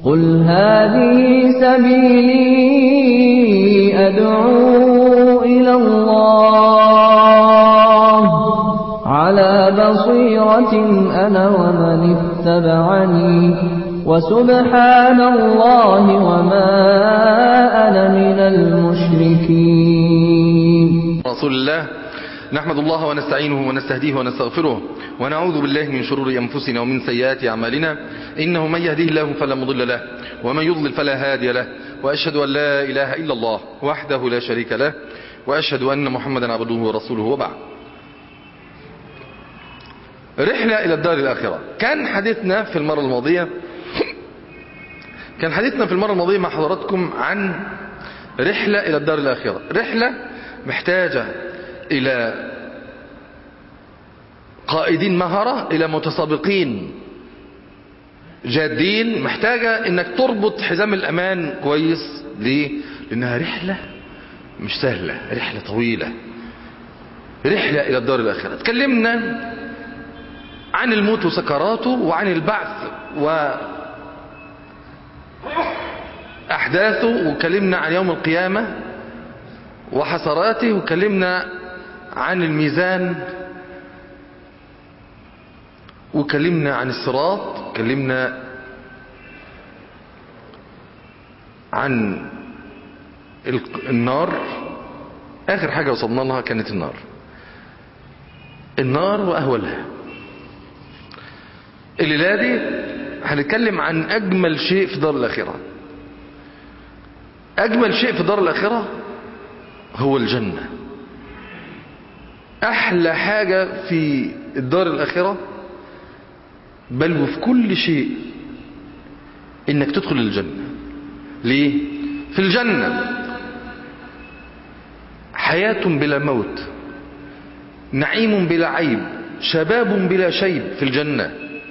قل هذه سبيلي أدعو إلى الله على بصيرة أنا ومن اتبعني وسبحان الله وما أنا من المشركين رسول الله نحمد الله ونستعينه ونستهديه ونستغفره ونعوذ بالله من شرور أنفسنا ومن سيئات أعمالنا إنه من يهديه الله فلا مضل له ومن يضلل فلا هادي له وأشهد أن لا إله إلا الله وحده لا شريك له وأشهد أن محمدا عبده ورسوله وبعد رحلة إلى الدار الآخرة كان حديثنا في المرة الماضية كان حديثنا في المرة الماضية مع حضراتكم عن رحلة إلى الدار الآخرة رحلة محتاجة إلى قائدين مهرة إلى متسابقين جادين محتاجة انك تربط حزام الامان كويس ليه لانها رحلة مش سهلة رحلة طويلة رحلة الى الدار الاخرة اتكلمنا عن الموت وسكراته وعن البعث و احداثه وكلمنا عن يوم القيامة وحسراته وكلمنا عن الميزان وكلمنا عن الصراط كلمنا عن النار اخر حاجة وصلنا لها كانت النار النار واهولها الليلة دي هنتكلم عن اجمل شيء في دار الاخرة اجمل شيء في دار الاخرة هو الجنة احلى حاجة في الدار الاخرة بل وفي كل شيء انك تدخل الجنة ليه في الجنة حياة بلا موت نعيم بلا عيب شباب بلا شيب في الجنة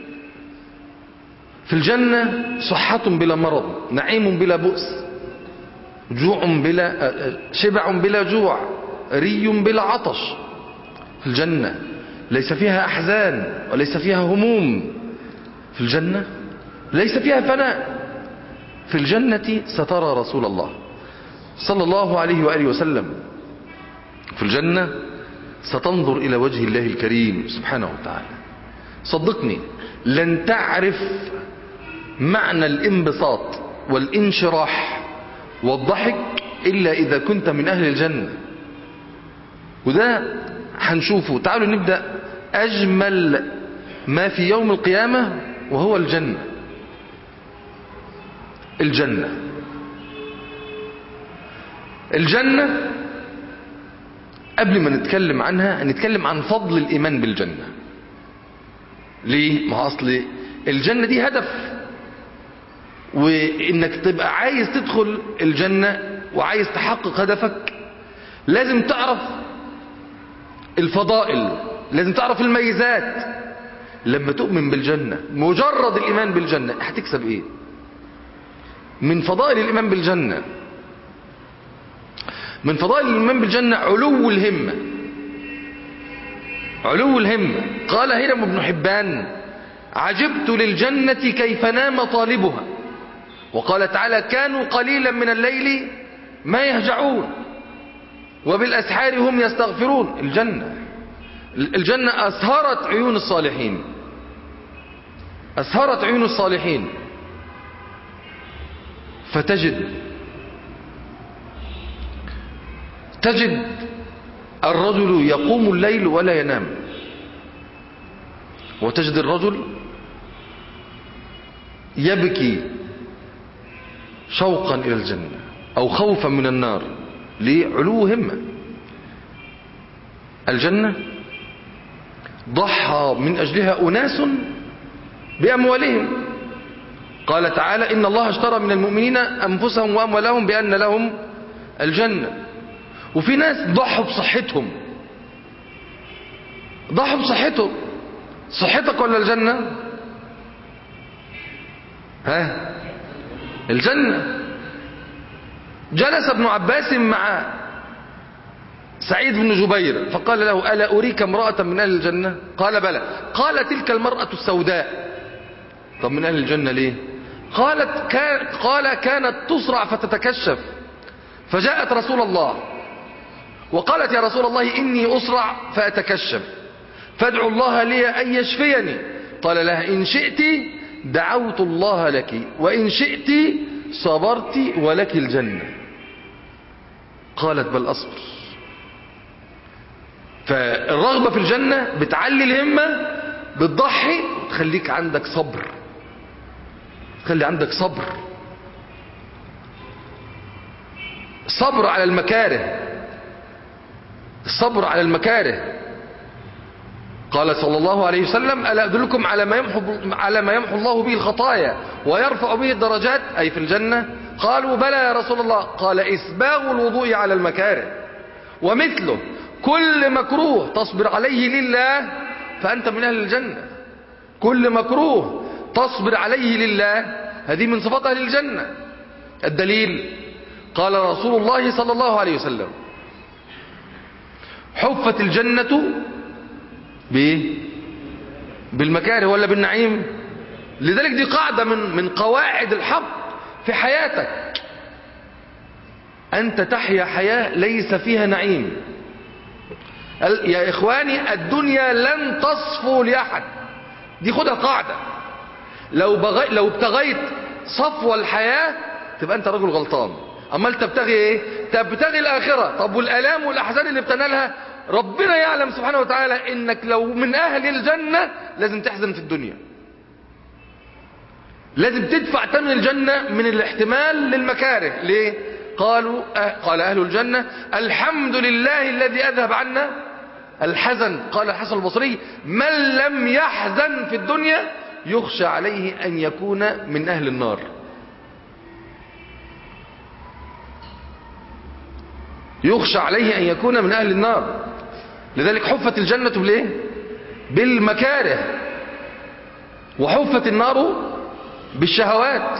في الجنة صحة بلا مرض نعيم بلا بؤس جوع بلا شبع بلا جوع ري بلا عطش في الجنة ليس فيها أحزان وليس فيها هموم في الجنة ليس فيها فناء في الجنة سترى رسول الله صلى الله عليه وآله وسلم في الجنة ستنظر إلى وجه الله الكريم سبحانه وتعالى صدقني لن تعرف معنى الانبساط والانشراح والضحك إلا إذا كنت من أهل الجنة وده هنشوفه تعالوا نبدأ أجمل ما في يوم القيامة وهو الجنة الجنة الجنة قبل ما نتكلم عنها نتكلم عن فضل الإيمان بالجنة ليه؟ ما أصل الجنة دي هدف وإنك تبقى عايز تدخل الجنة وعايز تحقق هدفك لازم تعرف الفضائل لازم تعرف الميزات لما تؤمن بالجنة مجرد الإيمان بالجنة هتكسب إيه من فضائل الإيمان بالجنة من فضائل الإيمان بالجنة علو الهمة علو الهمة قال هرم بن حبان عجبت للجنة كيف نام طالبها وقال تعالى كانوا قليلا من الليل ما يهجعون وبالأسحار هم يستغفرون الجنة الجنة أسهرت عيون الصالحين أسهرت عيون الصالحين فتجد تجد الرجل يقوم الليل ولا ينام وتجد الرجل يبكي شوقا إلى الجنة أو خوفا من النار لعلو همة الجنة ضحى من أجلها أناس بأموالهم قال تعالى إن الله اشترى من المؤمنين أنفسهم وأموالهم بأن لهم الجنة وفي ناس ضحوا بصحتهم ضحوا بصحتهم صحتك ولا الجنة ها الجنة جلس ابن عباس مع سعيد بن جبير فقال له ألا أريك امرأة من أهل الجنة قال بلى قال تلك المرأة السوداء طب من أهل الجنة ليه قالت كان قال كانت تسرع فتتكشف فجاءت رسول الله وقالت يا رسول الله إني أسرع فأتكشف فادعوا الله لي أن يشفيني قال لها إن شئت دعوت الله لك وإن شئت صبرت ولك الجنة قالت بل أصبر فالرغبة في الجنة بتعلي الهمة بتضحي وتخليك عندك صبر تخلي عندك صبر صبر على المكاره الصبر على المكاره قال صلى الله عليه وسلم ألا أدلكم على ما يمحو على ما يمحو الله به الخطايا ويرفع به الدرجات أي في الجنة قالوا بلى يا رسول الله قال إسباغ الوضوء على المكاره ومثله كل مكروه تصبر عليه لله فأنت من أهل الجنة كل مكروه تصبر عليه لله هذه من صفات أهل الجنة الدليل قال رسول الله صلى الله عليه وسلم حفت الجنة بايه بالمكاره ولا بالنعيم لذلك دي قاعدة من من قواعد الحق في حياتك أنت تحيا حياة ليس فيها نعيم يا إخواني الدنيا لن تصفو لأحد دي خدها قاعدة لو, بغي لو ابتغيت صفو الحياة تبقى أنت رجل غلطان أمال تبتغي إيه تبتغي الآخرة طب والآلام والأحزان اللي بتنالها ربنا يعلم سبحانه وتعالى إنك لو من أهل الجنة لازم تحزن في الدنيا لازم تدفع ثمن الجنة من الاحتمال للمكاره ليه قالوا أه قال أهل الجنة الحمد لله الذي أذهب عنا الحزن قال الحسن البصري من لم يحزن في الدنيا يخشى عليه أن يكون من أهل النار يخشى عليه أن يكون من أهل النار لذلك حفت الجنة بالايه بالمكاره وحفت النار بالشهوات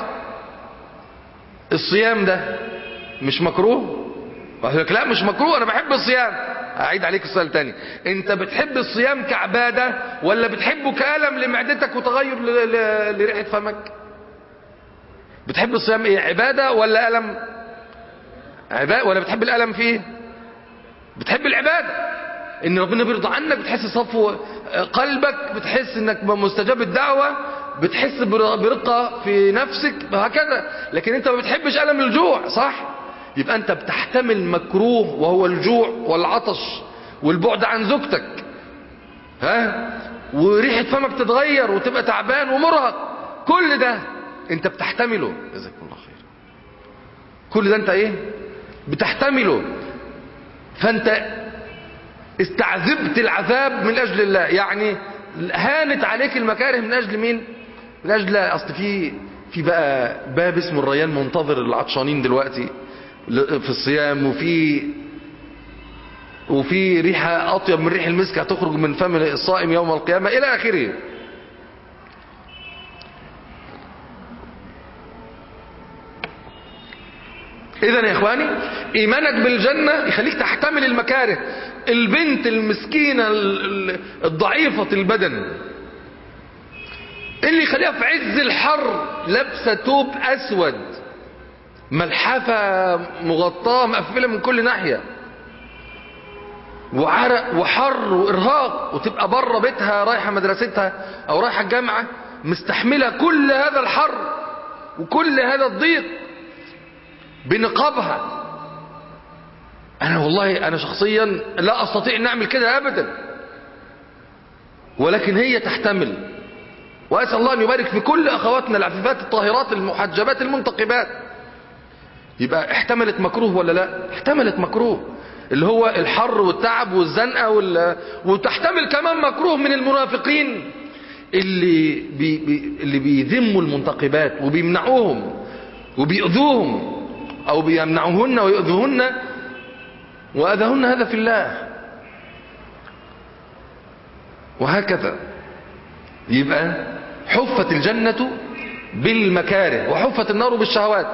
الصيام ده مش مكروه واحد لك لا مش مكروه انا بحب الصيام اعيد عليك السؤال تاني انت بتحب الصيام كعبادة ولا بتحبه كألم لمعدتك وتغير ل- ل- لريحة فمك بتحب الصيام ايه عبادة ولا ألم عبادة ولا بتحب الألم فيه بتحب العبادة ان ربنا بيرضى عنك بتحس صفو قلبك بتحس انك مستجاب الدعوة بتحس بر- برقة في نفسك وهكذا لكن انت ما بتحبش ألم الجوع صح يبقى انت بتحتمل مكروه وهو الجوع والعطش والبعد عن زوجتك ها وريحة فمك تتغير وتبقى تعبان ومرهق كل ده انت بتحتمله جزاكم الله خير كل ده انت ايه بتحتمله فانت استعذبت العذاب من اجل الله يعني هانت عليك المكاره من اجل مين من اجل اصل في في بقى باب اسمه الريان منتظر العطشانين دلوقتي ل- في الصيام وفي وفي ريحة أطيب من ريح المسك هتخرج من فم الصائم يوم القيامة إلى آخره إذا يا إخواني إيمانك بالجنة يخليك تحتمل المكاره البنت المسكينة ال- ال- الضعيفة البدن اللي يخليها في عز الحر لابسة توب أسود ملحفة مغطاة مقفلة من كل ناحية وعرق وحر وإرهاق وتبقى بره بيتها رايحة مدرستها أو رايحة الجامعة مستحملة كل هذا الحر وكل هذا الضيق بنقابها أنا والله أنا شخصيا لا أستطيع أن أعمل كده أبدا ولكن هي تحتمل وأسأل الله أن يبارك في كل أخواتنا العفيفات الطاهرات المحجبات المنتقبات يبقى احتملت مكروه ولا لا احتملت مكروه اللي هو الحر والتعب والزنقة وال... وتحتمل كمان مكروه من المنافقين اللي بي... بي... اللي بيذموا المنتقبات وبيمنعوهم وبيؤذوهم او بيمنعوهن ويؤذوهن واذاهن هذا في الله وهكذا يبقى حفت الجنة بالمكاره وحفت النار بالشهوات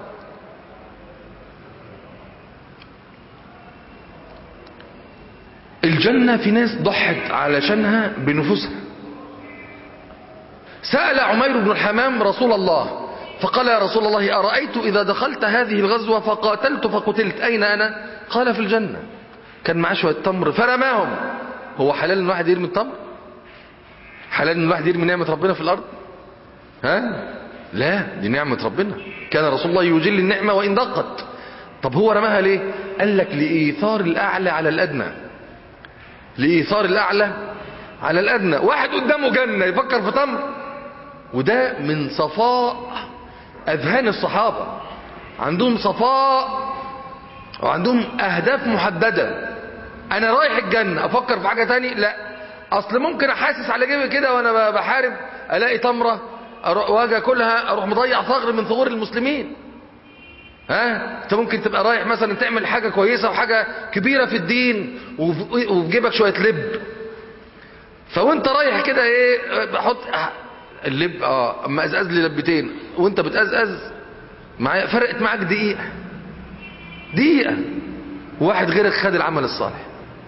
الجنة في ناس ضحت علشانها بنفوسها سأل عمير بن الحمام رسول الله فقال يا رسول الله أرأيت إذا دخلت هذه الغزوة فقاتلت فقتلت أين أنا قال في الجنة كان معاه شوية تمر فرماهم هو حلال ان الواحد يرمي التمر حلال ان الواحد يرمي نعمة ربنا في الأرض ها لا دي نعمة ربنا كان رسول الله يجل النعمة وإن دقت طب هو رماها ليه قال لك لإيثار الأعلى على الأدنى لإيثار الأعلى على الأدنى واحد قدامه جنة يفكر في تمر وده من صفاء أذهان الصحابة عندهم صفاء وعندهم أهداف محددة أنا رايح الجنة أفكر في حاجة تاني لا أصل ممكن أحاسس على جيبي كده وأنا بحارب ألاقي تمرة واجي أكلها أروح مضيع ثغر من ثغور المسلمين ها انت ممكن تبقى رايح مثلا تعمل حاجة كويسة وحاجة كبيرة في الدين وفي جيبك شوية لب فوانت رايح كده ايه بحط اللب اه اما ازاز لي لبتين وانت بتأزأز معايا فرقت معاك دقيقة دقيقة واحد غيرك خد العمل الصالح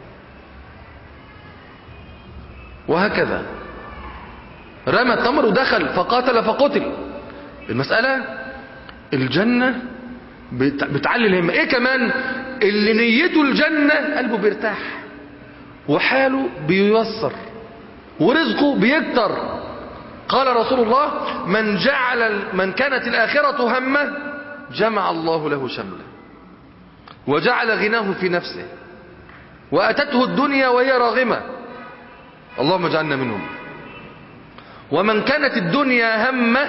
وهكذا رمى التمر ودخل فقاتل فقتل المسألة الجنة بتعلي الهمة ايه كمان اللي نيته الجنة قلبه بيرتاح وحاله بييسر ورزقه بيكتر قال رسول الله من جعل من كانت الآخرة همه جمع الله له شمله وجعل غناه في نفسه وأتته الدنيا وهي راغمة اللهم اجعلنا منهم ومن كانت الدنيا همه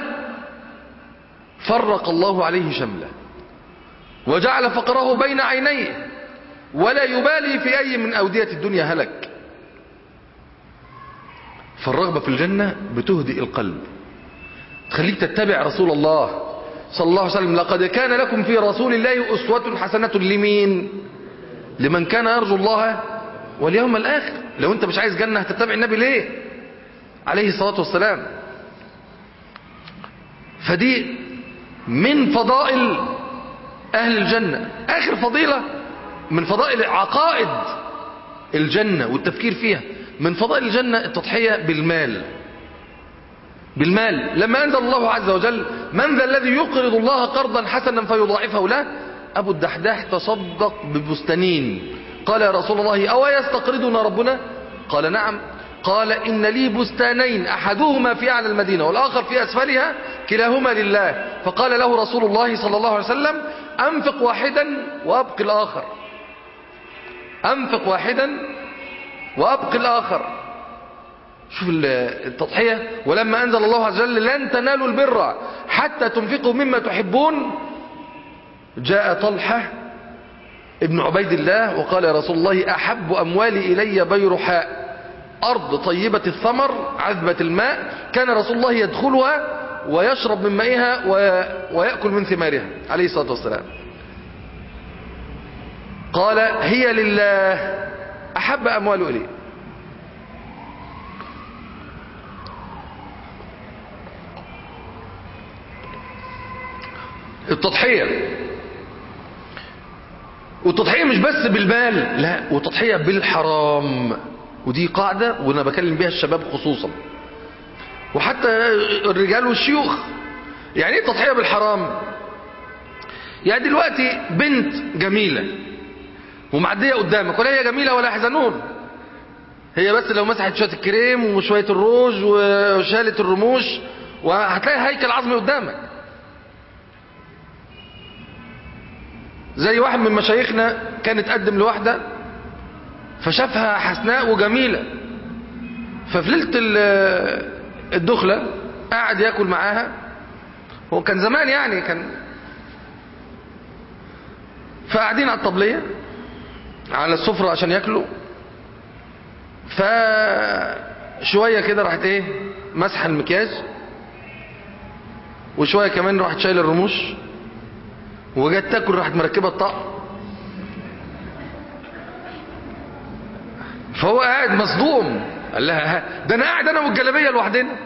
فرق الله عليه شمله وجعل فقره بين عينيه ولا يبالي في أي من أودية الدنيا هلك فالرغبة في الجنة بتهدئ القلب تخليك تتبع رسول الله صلى الله عليه وسلم لقد كان لكم في رسول الله أسوة حسنة لمين لمن كان يرجو الله واليوم الآخر لو انت مش عايز جنة هتتبع النبي ليه عليه الصلاة والسلام فدي من فضائل أهل الجنة آخر فضيلة من فضائل عقائد الجنة والتفكير فيها من فضائل الجنة التضحية بالمال بالمال لما أنزل الله عز وجل من ذا الذي يقرض الله قرضا حسنا فيضاعفه له أبو الدحداح تصدق ببستانين قال يا رسول الله أو يستقرضنا ربنا قال نعم قال إن لي بستانين أحدهما في أعلى المدينة والآخر في أسفلها كلاهما لله فقال له رسول الله صلى الله عليه وسلم أنفق واحدا وأبق الآخر أنفق واحدا وأبق الآخر شوف التضحية ولما أنزل الله عز وجل لن تنالوا البر حتى تنفقوا مما تحبون جاء طلحة ابن عبيد الله وقال يا رسول الله أحب أموالي إلي بيرحاء أرض طيبة الثمر عذبة الماء كان رسول الله يدخلها ويشرب من مائها ويأكل من ثمارها عليه الصلاة والسلام قال هي لله أحب أمواله إليه التضحية والتضحية مش بس بالمال لا وتضحية بالحرام ودي قاعدة وانا بكلم بيها الشباب خصوصا وحتى الرجال والشيوخ يعني ايه التضحية بالحرام يعني دلوقتي بنت جميلة ومعدية قدامك ولا هي جميلة ولا حزنون هي بس لو مسحت شوية الكريم وشوية الروج وشالت الرموش وهتلاقي هيكل عظمي قدامك زي واحد من مشايخنا كان اتقدم لواحدة فشافها حسناء وجميلة ففي ليلة الدخلة قاعد ياكل معاها هو كان زمان يعني كان فقاعدين على الطبلية على السفرة عشان ياكلوا فشوية كده راحت ايه مسح المكياج وشوية كمان راحت شايل الرموش وجت تاكل راحت مركبه الطقم فهو قاعد مصدوم قال لها ده انا قاعد انا والجلابيه لوحدنا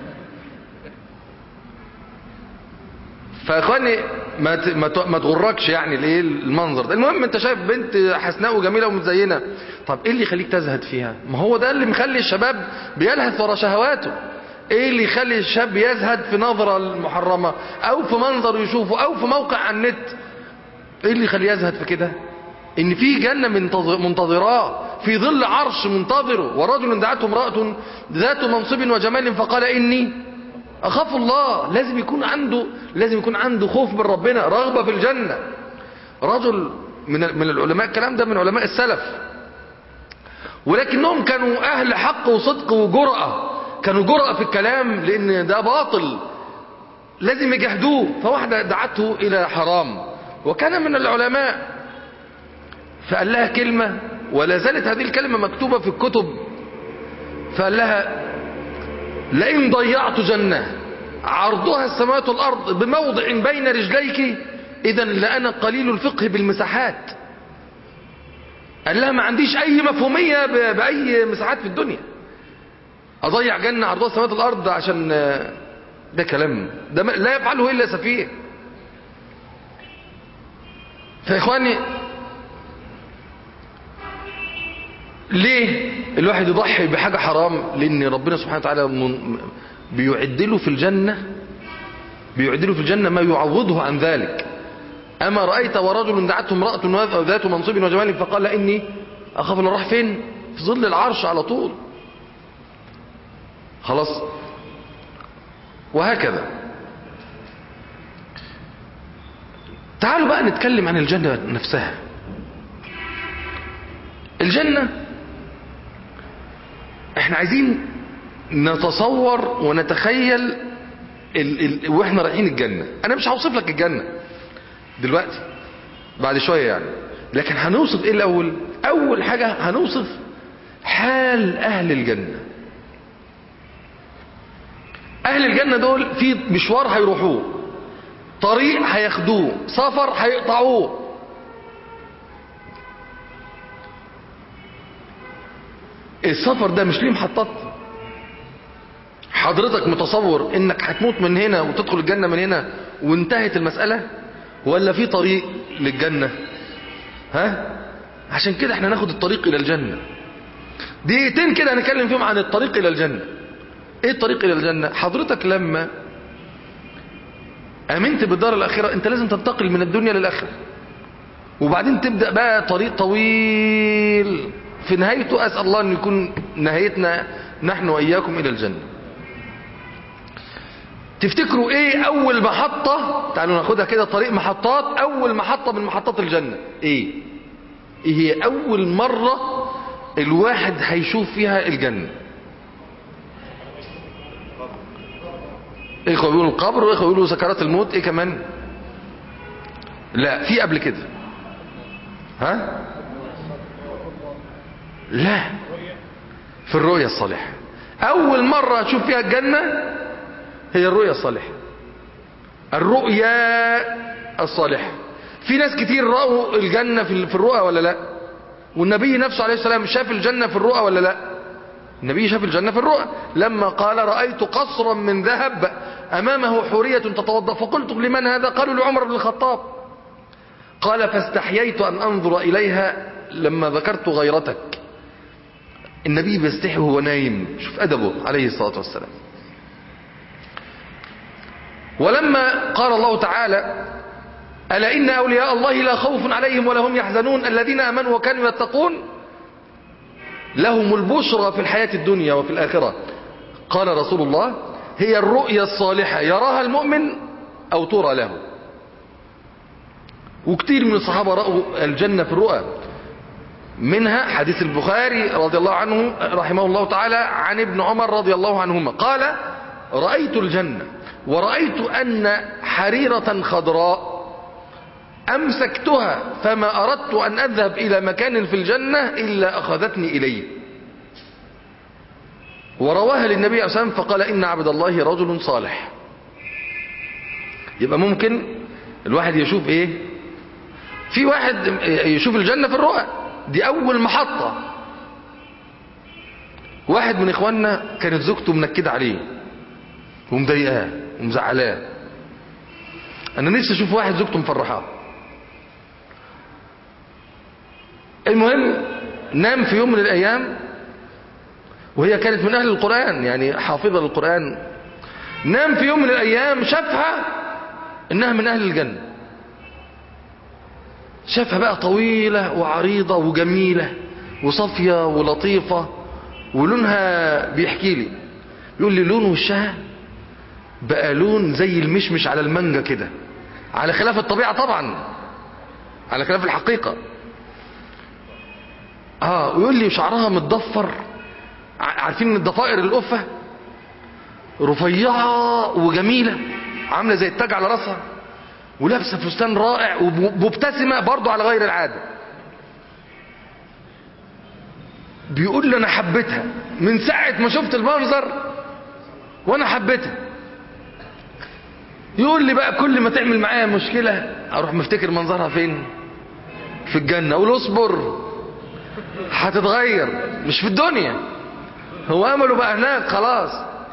فاخواني ما ما تغركش يعني الايه المنظر ده المهم انت شايف بنت حسناء وجميله ومتزينه طب ايه اللي يخليك تزهد فيها ما هو ده اللي مخلي الشباب بيلهث ورا شهواته ايه اللي يخلي الشاب يزهد في نظرة المحرمة او في منظر يشوفه او في موقع على النت ايه اللي يخليه يزهد في كده ان في جنة منتظر- منتظراه في ظل عرش منتظره ورجل دعته امرأة ذات منصب وجمال فقال اني اخاف الله لازم يكون عنده لازم يكون عنده خوف من ربنا رغبة في الجنة رجل من من العلماء الكلام ده من علماء السلف ولكنهم كانوا اهل حق وصدق وجرأة كانوا جرأة في الكلام لان ده باطل لازم يجهدوه فواحدة دعته الى حرام وكان من العلماء فقال لها كلمة ولا زالت هذه الكلمة مكتوبة في الكتب فقال لها لئن ضيعت جنة عرضها السماوات والأرض بموضع بين رجليك إذا لأنا قليل الفقه بالمساحات قال لها ما عنديش أي مفهومية ب- بأي مساحات في الدنيا أضيع جنة عرضها السماوات والأرض عشان آه، ده كلام ده ما- لا يفعله إلا سفيه فإخواني ليه الواحد يضحي بحاجة حرام لأن ربنا سبحانه وتعالى من- بيعد له في الجنة بيعد له في الجنة ما يعوضه عن ذلك أما رأيت ورجل دعته امرأة ذات منصب وجمال فقال إني أخاف أن راح فين في ظل العرش على طول خلاص وهكذا تعالوا بقى نتكلم عن الجنة نفسها الجنة احنا عايزين نتصور ونتخيل ال ال واحنا رايحين الجنة انا مش هوصف لك الجنة دلوقتي بعد شوية يعني لكن هنوصف ايه الاول اول حاجة هنوصف حال اهل الجنة اهل الجنة دول في مشوار هيروحوه طريق هياخدوه سفر هيقطعوه السفر ده مش ليه محطات حضرتك متصور انك هتموت من هنا وتدخل الجنة من هنا وانتهت المسألة ولا في طريق للجنة ها عشان كده احنا ناخد الطريق الى الجنة دقيقتين كده هنتكلم فيهم عن الطريق الى الجنة ايه الطريق الى الجنة حضرتك لما امنت بالدار الاخرة انت لازم تنتقل من الدنيا للاخرة وبعدين تبدأ بقى طريق طويل في نهايته أسأل الله أن يكون نهايتنا نحن وإياكم إلى الجنة تفتكروا إيه أول محطة تعالوا ناخدها كده طريق محطات أول محطة من محطات الجنة إيه إيه هي أول مرة الواحد هيشوف فيها الجنة إخوة بيقولوا القبر وإخوة بيقولوا سكرات الموت إيه كمان لا في قبل كده ها لا في الرؤية الصالحة أول مرة أشوف فيها الجنة هي الرؤية الصالحة الرؤيا الصالحة في ناس كتير رأوا الجنة في في الرؤى ولا لا والنبي نفسه عليه السلام شاف الجنة في الرؤى ولا لا النبي شاف الجنة في الرؤى لما قال رأيت قصرا من ذهب أمامه حورية تتوضأ فقلت لمن هذا قالوا لعمر بن الخطاب قال فاستحييت أن أنظر إليها لما ذكرت غيرتك النبي بيستحي وهو نايم شوف أدبه عليه الصلاة والسلام ولما قال الله تعالى ألا إن أولياء الله لا خوف عليهم ولا هم يحزنون الذين آمنوا وكانوا يتقون لهم البشرى في الحياة الدنيا وفي الآخرة قال رسول الله هي الرؤيا الصالحة يراها المؤمن أو ترى له وكتير من الصحابة رأوا الجنة في الرؤى منها حديث البخاري رضي الله عنه رحمه الله تعالى عن ابن عمر رضي الله عنهما قال رأيت الجنة ورأيت أن حريرة خضراء أمسكتها فما أردت أن أذهب إلى مكان في الجنة إلا أخذتني إليه ورواها للنبي عليه الصلاة والسلام فقال إن عبد الله رجل صالح يبقى ممكن الواحد يشوف إيه في واحد يشوف الجنة في الرؤى دي أول محطة واحد من إخواننا كانت زوجته منكدة عليه ومضايقاه ومزعلاه أنا نفسي أشوف واحد زوجته مفرحاه المهم نام في يوم من الأيام وهي كانت من أهل القرآن يعني حافظة للقرآن نام في يوم من الأيام شافها إنها من أهل الجنة شافها بقى طويلة وعريضة وجميلة وصافية ولطيفة ولونها بيحكي لي يقول لي لون وشها بقى لون زي المشمش على المانجا كده على خلاف الطبيعة طبعا على خلاف الحقيقة اه ويقول لي شعرها متضفر عارفين ان الضفائر القفة رفيعة وجميلة عاملة زي التاج على راسها ولابسة فستان رائع ومبتسمة برضو على غير العادة بيقول لي انا حبيتها من ساعة ما شفت المنظر وانا حبيتها يقول لي بقى كل ما تعمل معايا مشكلة اروح مفتكر منظرها فين في الجنة اقول اصبر هتتغير مش في الدنيا هو امله بقى هناك خلاص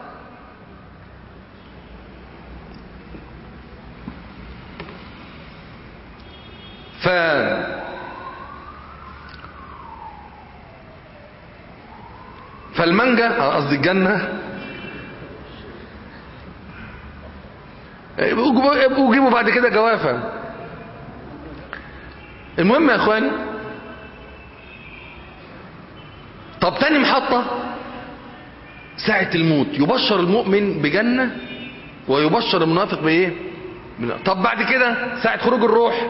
ف فالمانجا قصدي الجنة يبقوا جيبوا بعد كده جوافة المهم يا اخواني طب تاني محطة ساعة الموت يبشر المؤمن بجنة ويبشر المنافق بايه طب بعد كده ساعة خروج الروح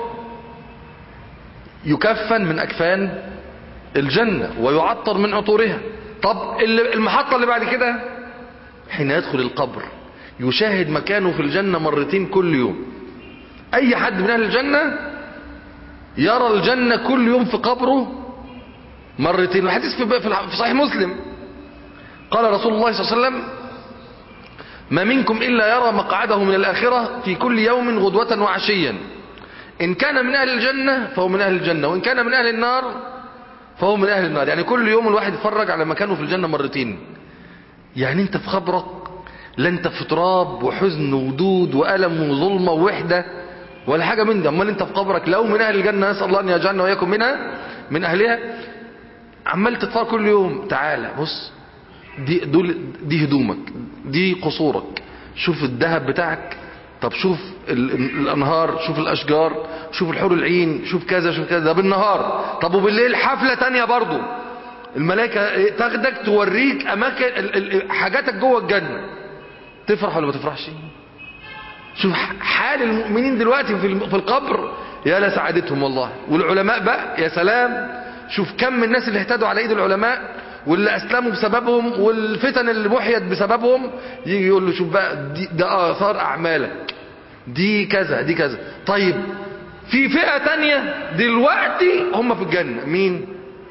يكفن من اكفان الجنة ويعطر من عطورها طب المحطة اللي بعد كده حين يدخل القبر يشاهد مكانه في الجنة مرتين كل يوم اي حد من اهل الجنة يرى الجنة كل يوم في قبره مرتين الحديث في في صحيح مسلم قال رسول الله صلى الله عليه وسلم ما منكم إلا يرى مقعده من الآخرة في كل يوم غدوة وعشيا إن كان من أهل الجنة فهو من أهل الجنة وإن كان من أهل النار فهو من أهل النار يعني كل يوم الواحد يتفرج على مكانه في الجنة مرتين يعني أنت في خبرك لا أنت في تراب وحزن ودود وألم وظلمة ووحدة ولا حاجة من ده أمال أنت في قبرك لو من أهل الجنة نسأل الله أن يجعلنا وإياكم منها من أهلها عمال تتفرج كل يوم تعالى بص دي دول دي هدومك دي قصورك شوف الذهب بتاعك طب شوف الانهار شوف الاشجار شوف الحور العين شوف كذا شوف كذا ده بالنهار طب وبالليل حفلة تانية برضو الملائكة تاخدك توريك اماكن حاجاتك جوه الجنة تفرح ولا ما تفرحش شوف حال المؤمنين دلوقتي في في القبر يا لسعادتهم والله والعلماء بقى يا سلام شوف كم من الناس اللي اهتدوا على ايد العلماء واللي اسلموا بسببهم والفتن اللي محيت بسببهم يجي يقول له شوف بقى دي ده اثار اعمالك دي كذا دي كذا طيب في فئة تانية دلوقتي هم في الجنة مين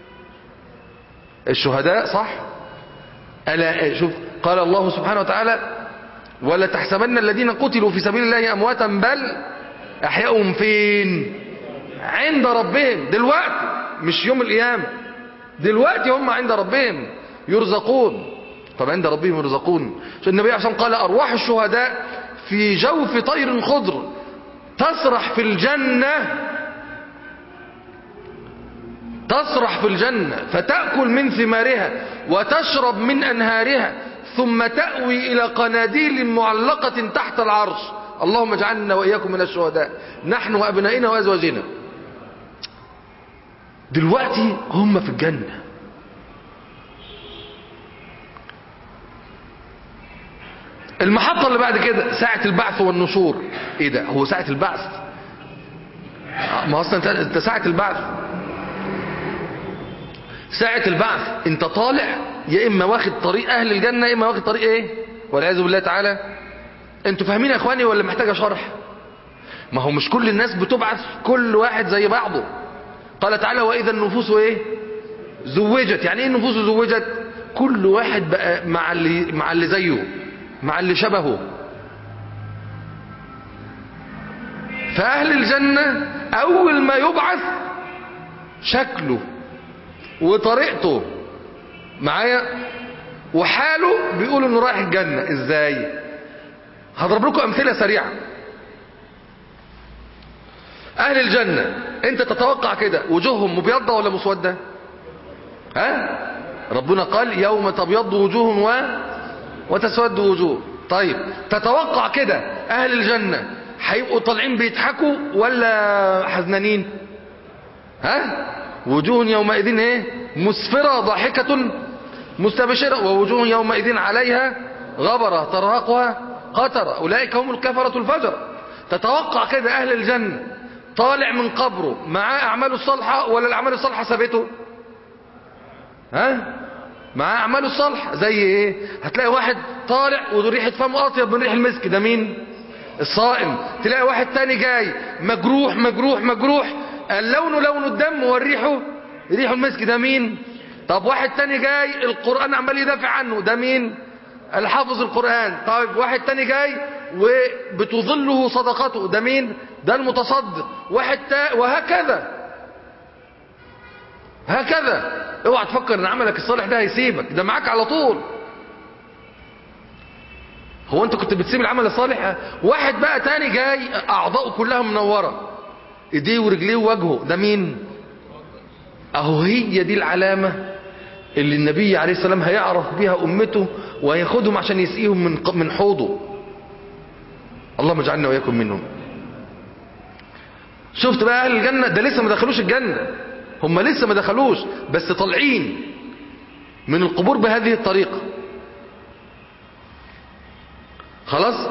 الشهداء صح ألا شوف قال الله سبحانه وتعالى ولا تحسبن الذين قتلوا في سبيل الله امواتا بل احياءهم فين عند ربهم دلوقتي مش يوم القيامة دلوقتي هم عند ربهم يرزقون طب عند ربهم يرزقون النبي عشان قال أرواح الشهداء في جوف طير خضر تسرح في الجنة تسرح في الجنة فتأكل من ثمارها وتشرب من أنهارها ثم تأوي إلى قناديل معلقة تحت العرش اللهم اجعلنا وإياكم من الشهداء نحن وأبنائنا وأزواجنا دلوقتي هم في الجنة المحطة اللي بعد كده ساعة البعث والنشور ايه ده هو ساعة البعث ما اصلا انت ساعة البعث ساعة البعث انت طالع يا اما واخد طريق اهل الجنة يا اما واخد طريق ايه والعياذ بالله تعالى انتوا فاهمين يا اخواني ولا محتاجة شرح ما هو مش كل الناس بتبعث كل واحد زي بعضه قال تعالى واذا النفوس ايه زوجت يعني ايه النفوس زوجت كل واحد بقى مع اللي مع اللي زيه مع اللي شبهه فاهل الجنة اول ما يبعث شكله وطريقته معايا وحاله بيقول انه رايح الجنة ازاي هضرب لكم امثلة سريعة اهل الجنة انت تتوقع كده وجوههم مبيضة ولا مسودة ها ربنا قال يوم تبيض وجوه و... وتسود وجوه طيب تتوقع كده اهل الجنة هيبقوا طالعين بيضحكوا ولا حزنانين ها وجوه يومئذ ايه مسفرة ضاحكة مستبشرة ووجوه يومئذ عليها غبرة ترهقها قترة أولئك هم الكفرة الفجر تتوقع كده أهل الجنة طالع من قبره معاه أعماله الصالحة ولا الأعمال الصالحة سابته ها معاه أعماله الصالحة زي إيه هتلاقي واحد طالع وريحة فمه أطيب من ريح المسك ده مين الصائم تلاقي واحد تاني جاي مجروح مجروح مجروح اللون لون الدم والريحه ريح المسك ده مين طب واحد تاني جاي القرآن عمال يدافع عنه ده مين الحافظ القرآن طيب واحد تاني جاي وبتظله صدقته ده مين ده المتصدق واحد تا وهكذا هكذا اوعى تفكر ان عملك الصالح ده هيسيبك ده معاك على طول هو انت كنت بتسيب العمل الصالح واحد بقى تاني جاي اعضاؤه كلها منورة ايديه ورجليه ووجهه ده مين اهو هي دي العلامة اللي النبي عليه السلام هيعرف بها امته وهياخدهم عشان يسقيهم من من حوضه اللهم اجعلنا واياكم منهم شفت بقى اهل الجنة ده لسه ما دخلوش الجنة هم لسه ما دخلوش بس طالعين من القبور بهذه الطريقة خلاص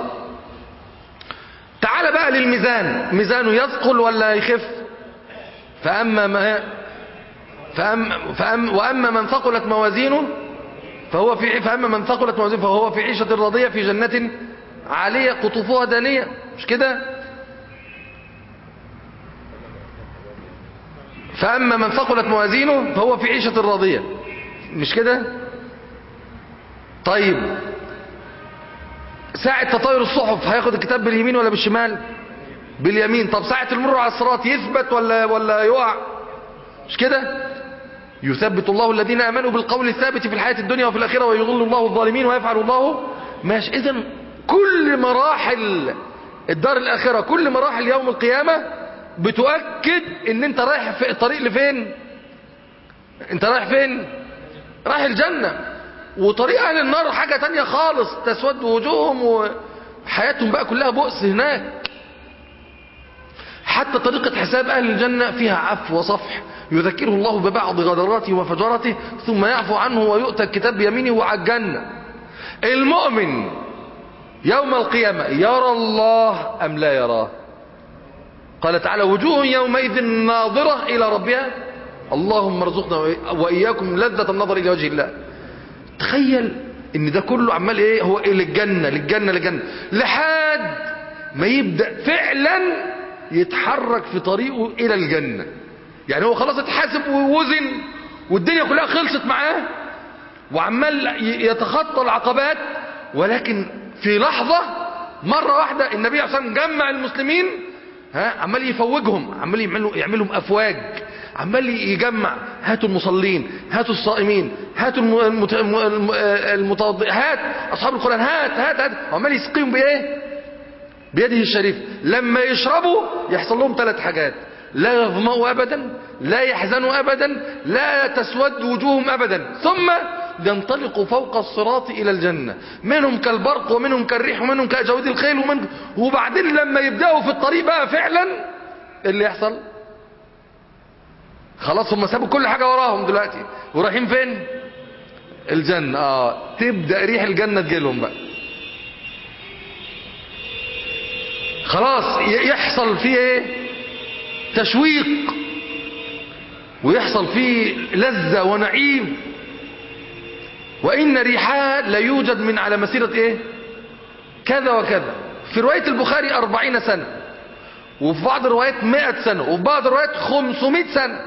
تعال بقى للميزان ميزانه يثقل ولا يخف فأما ما فأما فأما وأما من ثقلت موازينه فهو في فأما من ثقلت موازينه فهو في عيشة راضية في جنة عالية قطوفها دانية مش كده فأما من ثقلت موازينه فهو في عيشة راضية مش كده طيب ساعة تطاير الصحف هياخد الكتاب باليمين ولا بالشمال باليمين طب ساعة المر على الصراط يثبت ولا ولا يقع مش كده يثبت الله الذين امنوا بالقول الثابت في الحياة الدنيا وفي الاخرة ويضل الله الظالمين ويفعل الله ماشي اذا كل مراحل الدار الاخرة كل مراحل يوم القيامة بتؤكد ان انت رايح في الطريق لفين انت رايح فين رايح الجنة وطريق اهل النار حاجة تانية خالص تسود وجوههم وحياتهم بقى كلها بؤس هناك حتى طريقة حساب أهل الجنة فيها عفو وصفح يذكره الله ببعض غدراته وفجراته ثم يعفو عنه ويؤتى الكتاب بيمينه وعلى الجنة المؤمن يوم القيامة يرى الله أم لا يراه قال تعالى وجوه يومئذ ناظرة إلى ربها اللهم ارزقنا وإياكم لذة النظر إلى وجه الله تخيل ان ده كله عمال ايه هو ايه للجنة للجنة للجنة لحد ما يبدأ فعلا يتحرك في طريقه الى الجنة يعني هو خلاص اتحاسب ووزن والدنيا كلها خلصت معاه وعمال يتخطى العقبات ولكن في لحظة مرة واحدة النبي عليه الصلاة والسلام جمع المسلمين ها عمال يفوجهم عمال يعملوا يعملهم افواج عمال يجمع هاتوا المصلين هاتوا الصائمين هاتوا المت... المتوضئ هات اصحاب القران هات هات هات عمال يسقيهم بايه بيده الشريف لما يشربوا يحصل لهم ثلاث حاجات لا يظمأوا ابدا لا يحزنوا ابدا لا تسود وجوههم ابدا ثم ينطلقوا فوق الصراط الى الجنة منهم كالبرق ومنهم كالريح ومنهم كأجاود الخيل ومن وبعدين لما يبدأوا في الطريق بقى فعلا اللي يحصل خلاص هم سابوا كل حاجة وراهم دلوقتي ورايحين فين الجنة اه تبدأ ريح الجنة تجيلهم بقى خلاص يحصل فيه ايه تشويق ويحصل فيه لذة ونعيم وإن ريحها لا يوجد من على مسيرة إيه كذا وكذا في رواية البخاري أربعين سنة وفي بعض الروايات مئة سنة وفي بعض الروايات خمسمائة سنة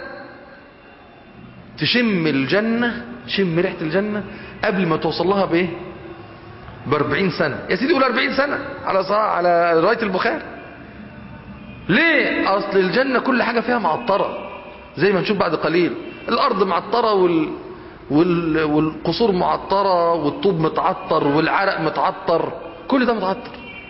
تشم الجنة تشم ريحة الجنة قبل ما توصل لها بإيه بأربعين سنة يا سيدي قول أربعين سنة على صراع على رواية البخاري ليه أصل الجنة كل حاجة فيها معطرة زي ما نشوف بعد قليل الأرض معطرة وال وال... والقصور معطرة والطوب متعطر والعرق متعطر كل ده متعطر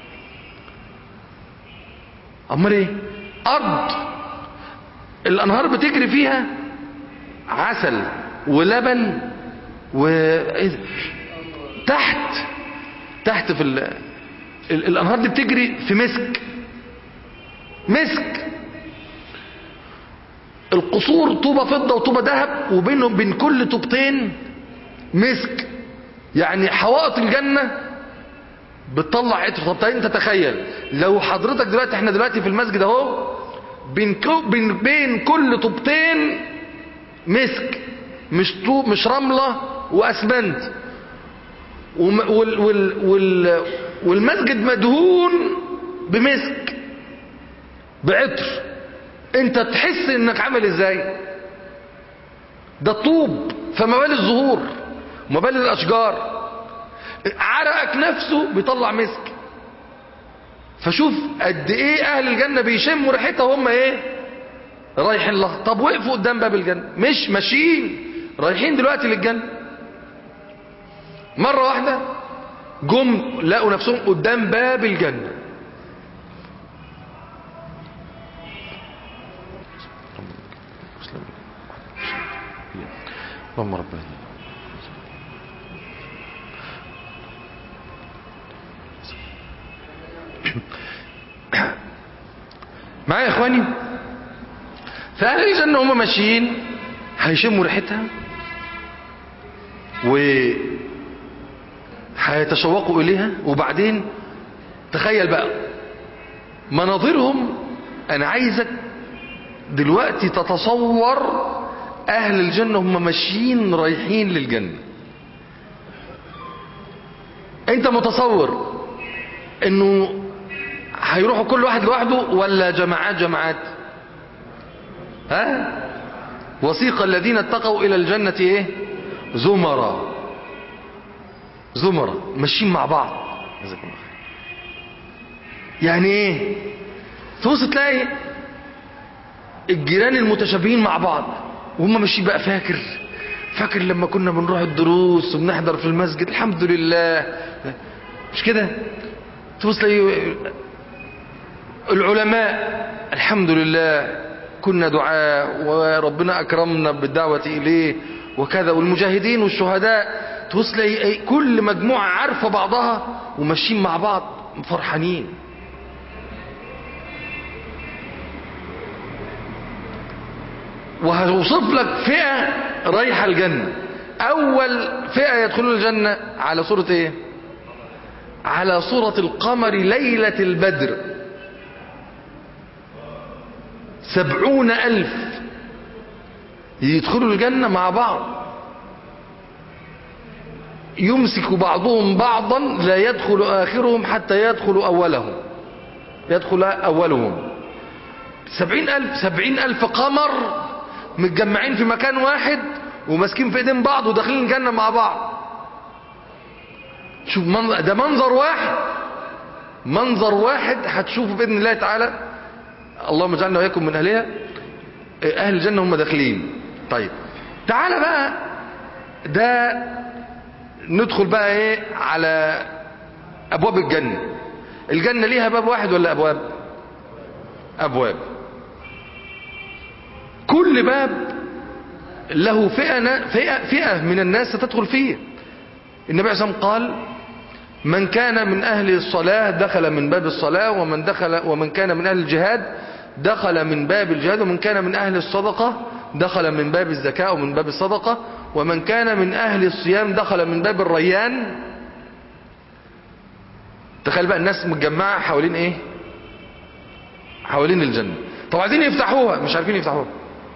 امال ايه ارض الانهار بتجري فيها عسل ولبن و إيه ده؟ تحت تحت في ال... ال... الانهار دي بتجري في مسك مسك القصور طوبة فضة وطوبة ذهب وبينهم بين كل طوبتين مسك يعني حوائط الجنة بتطلع عطر طب انت تخيل لو حضرتك دلوقتي احنا دلوقتي في المسجد اهو بين كو- بين بين كل طوبتين مسك مش طوب مش رملة واسمنت وم- وال وال وال والمسجد مدهون بمسك بعطر انت تحس انك عامل ازاي ده طوب فما بال الزهور وما بال الاشجار عرقك نفسه بيطلع مسك فشوف قد ايه اهل الجنة بيشموا ريحتها وهم ايه رايحين لها طب وقفوا قدام باب الجنة مش ماشيين رايحين دلوقتي للجنة مرة واحدة جم لقوا نفسهم قدام باب الجنة اللهم ربنا معايا يا اخواني فاهل الجنة هم ماشيين هيشموا ريحتها و هيتشوقوا اليها وبعدين تخيل بقى مناظرهم انا عايزك دلوقتي تتصور اهل الجنة هم ماشيين رايحين للجنة انت متصور انه هيروحوا كل واحد لوحده ولا جماعات جماعات ها وسيق الذين اتقوا الى الجنة ايه زمرا زمرا ماشيين مع بعض جزاكم الله خير يعني ايه تبص تلاقي الجيران المتشابهين مع بعض وهم ماشيين بقى فاكر فاكر لما كنا بنروح الدروس وبنحضر في المسجد الحمد لله مش كده تبص تلاقي العلماء الحمد لله كنا دعاء وربنا أكرمنا بالدعوة إليه وكذا والمجاهدين والشهداء تبص تلاقي كل مجموعة عارفة بعضها وماشيين مع بعض فرحانين وهوصف لك فئة رايحة الجنة أول فئة يدخلون الجنة على صورة إيه على صورة القمر ليلة البدر سبعون ألف يدخلوا الجنة مع بعض يمسك بعضهم بعضا لا يدخل آخرهم حتى يدخل أولهم يدخل أولهم سبعين ألف سبعين ألف قمر متجمعين في مكان واحد وماسكين في ايدين بعض وداخلين الجنة مع بعض شوف منظر ده منظر واحد منظر واحد هتشوفه بإذن الله تعالى اللهم اجعلنا وإياكم من أهلها أهل الجنة هم داخلين طيب تعالى بقى ده ندخل بقى ايه على أبواب الجنة الجنة ليها باب واحد ولا أبواب أبواب كل باب له فئة, فئة, فئة من الناس ستدخل فيه النبي عليه الصلاة والسلام قال من كان من أهل الصلاة دخل من باب الصلاة ومن, دخل ومن كان من أهل الجهاد دخل من باب الجهاد ومن كان من أهل الصدقة دخل من باب الزكاة ومن باب الصدقة ومن كان من أهل الصيام دخل من باب الريان تخيل بقى الناس متجمعة حوالين ايه حوالين الجنة طب عايزين يفتحوها مش عارفين يفتحوها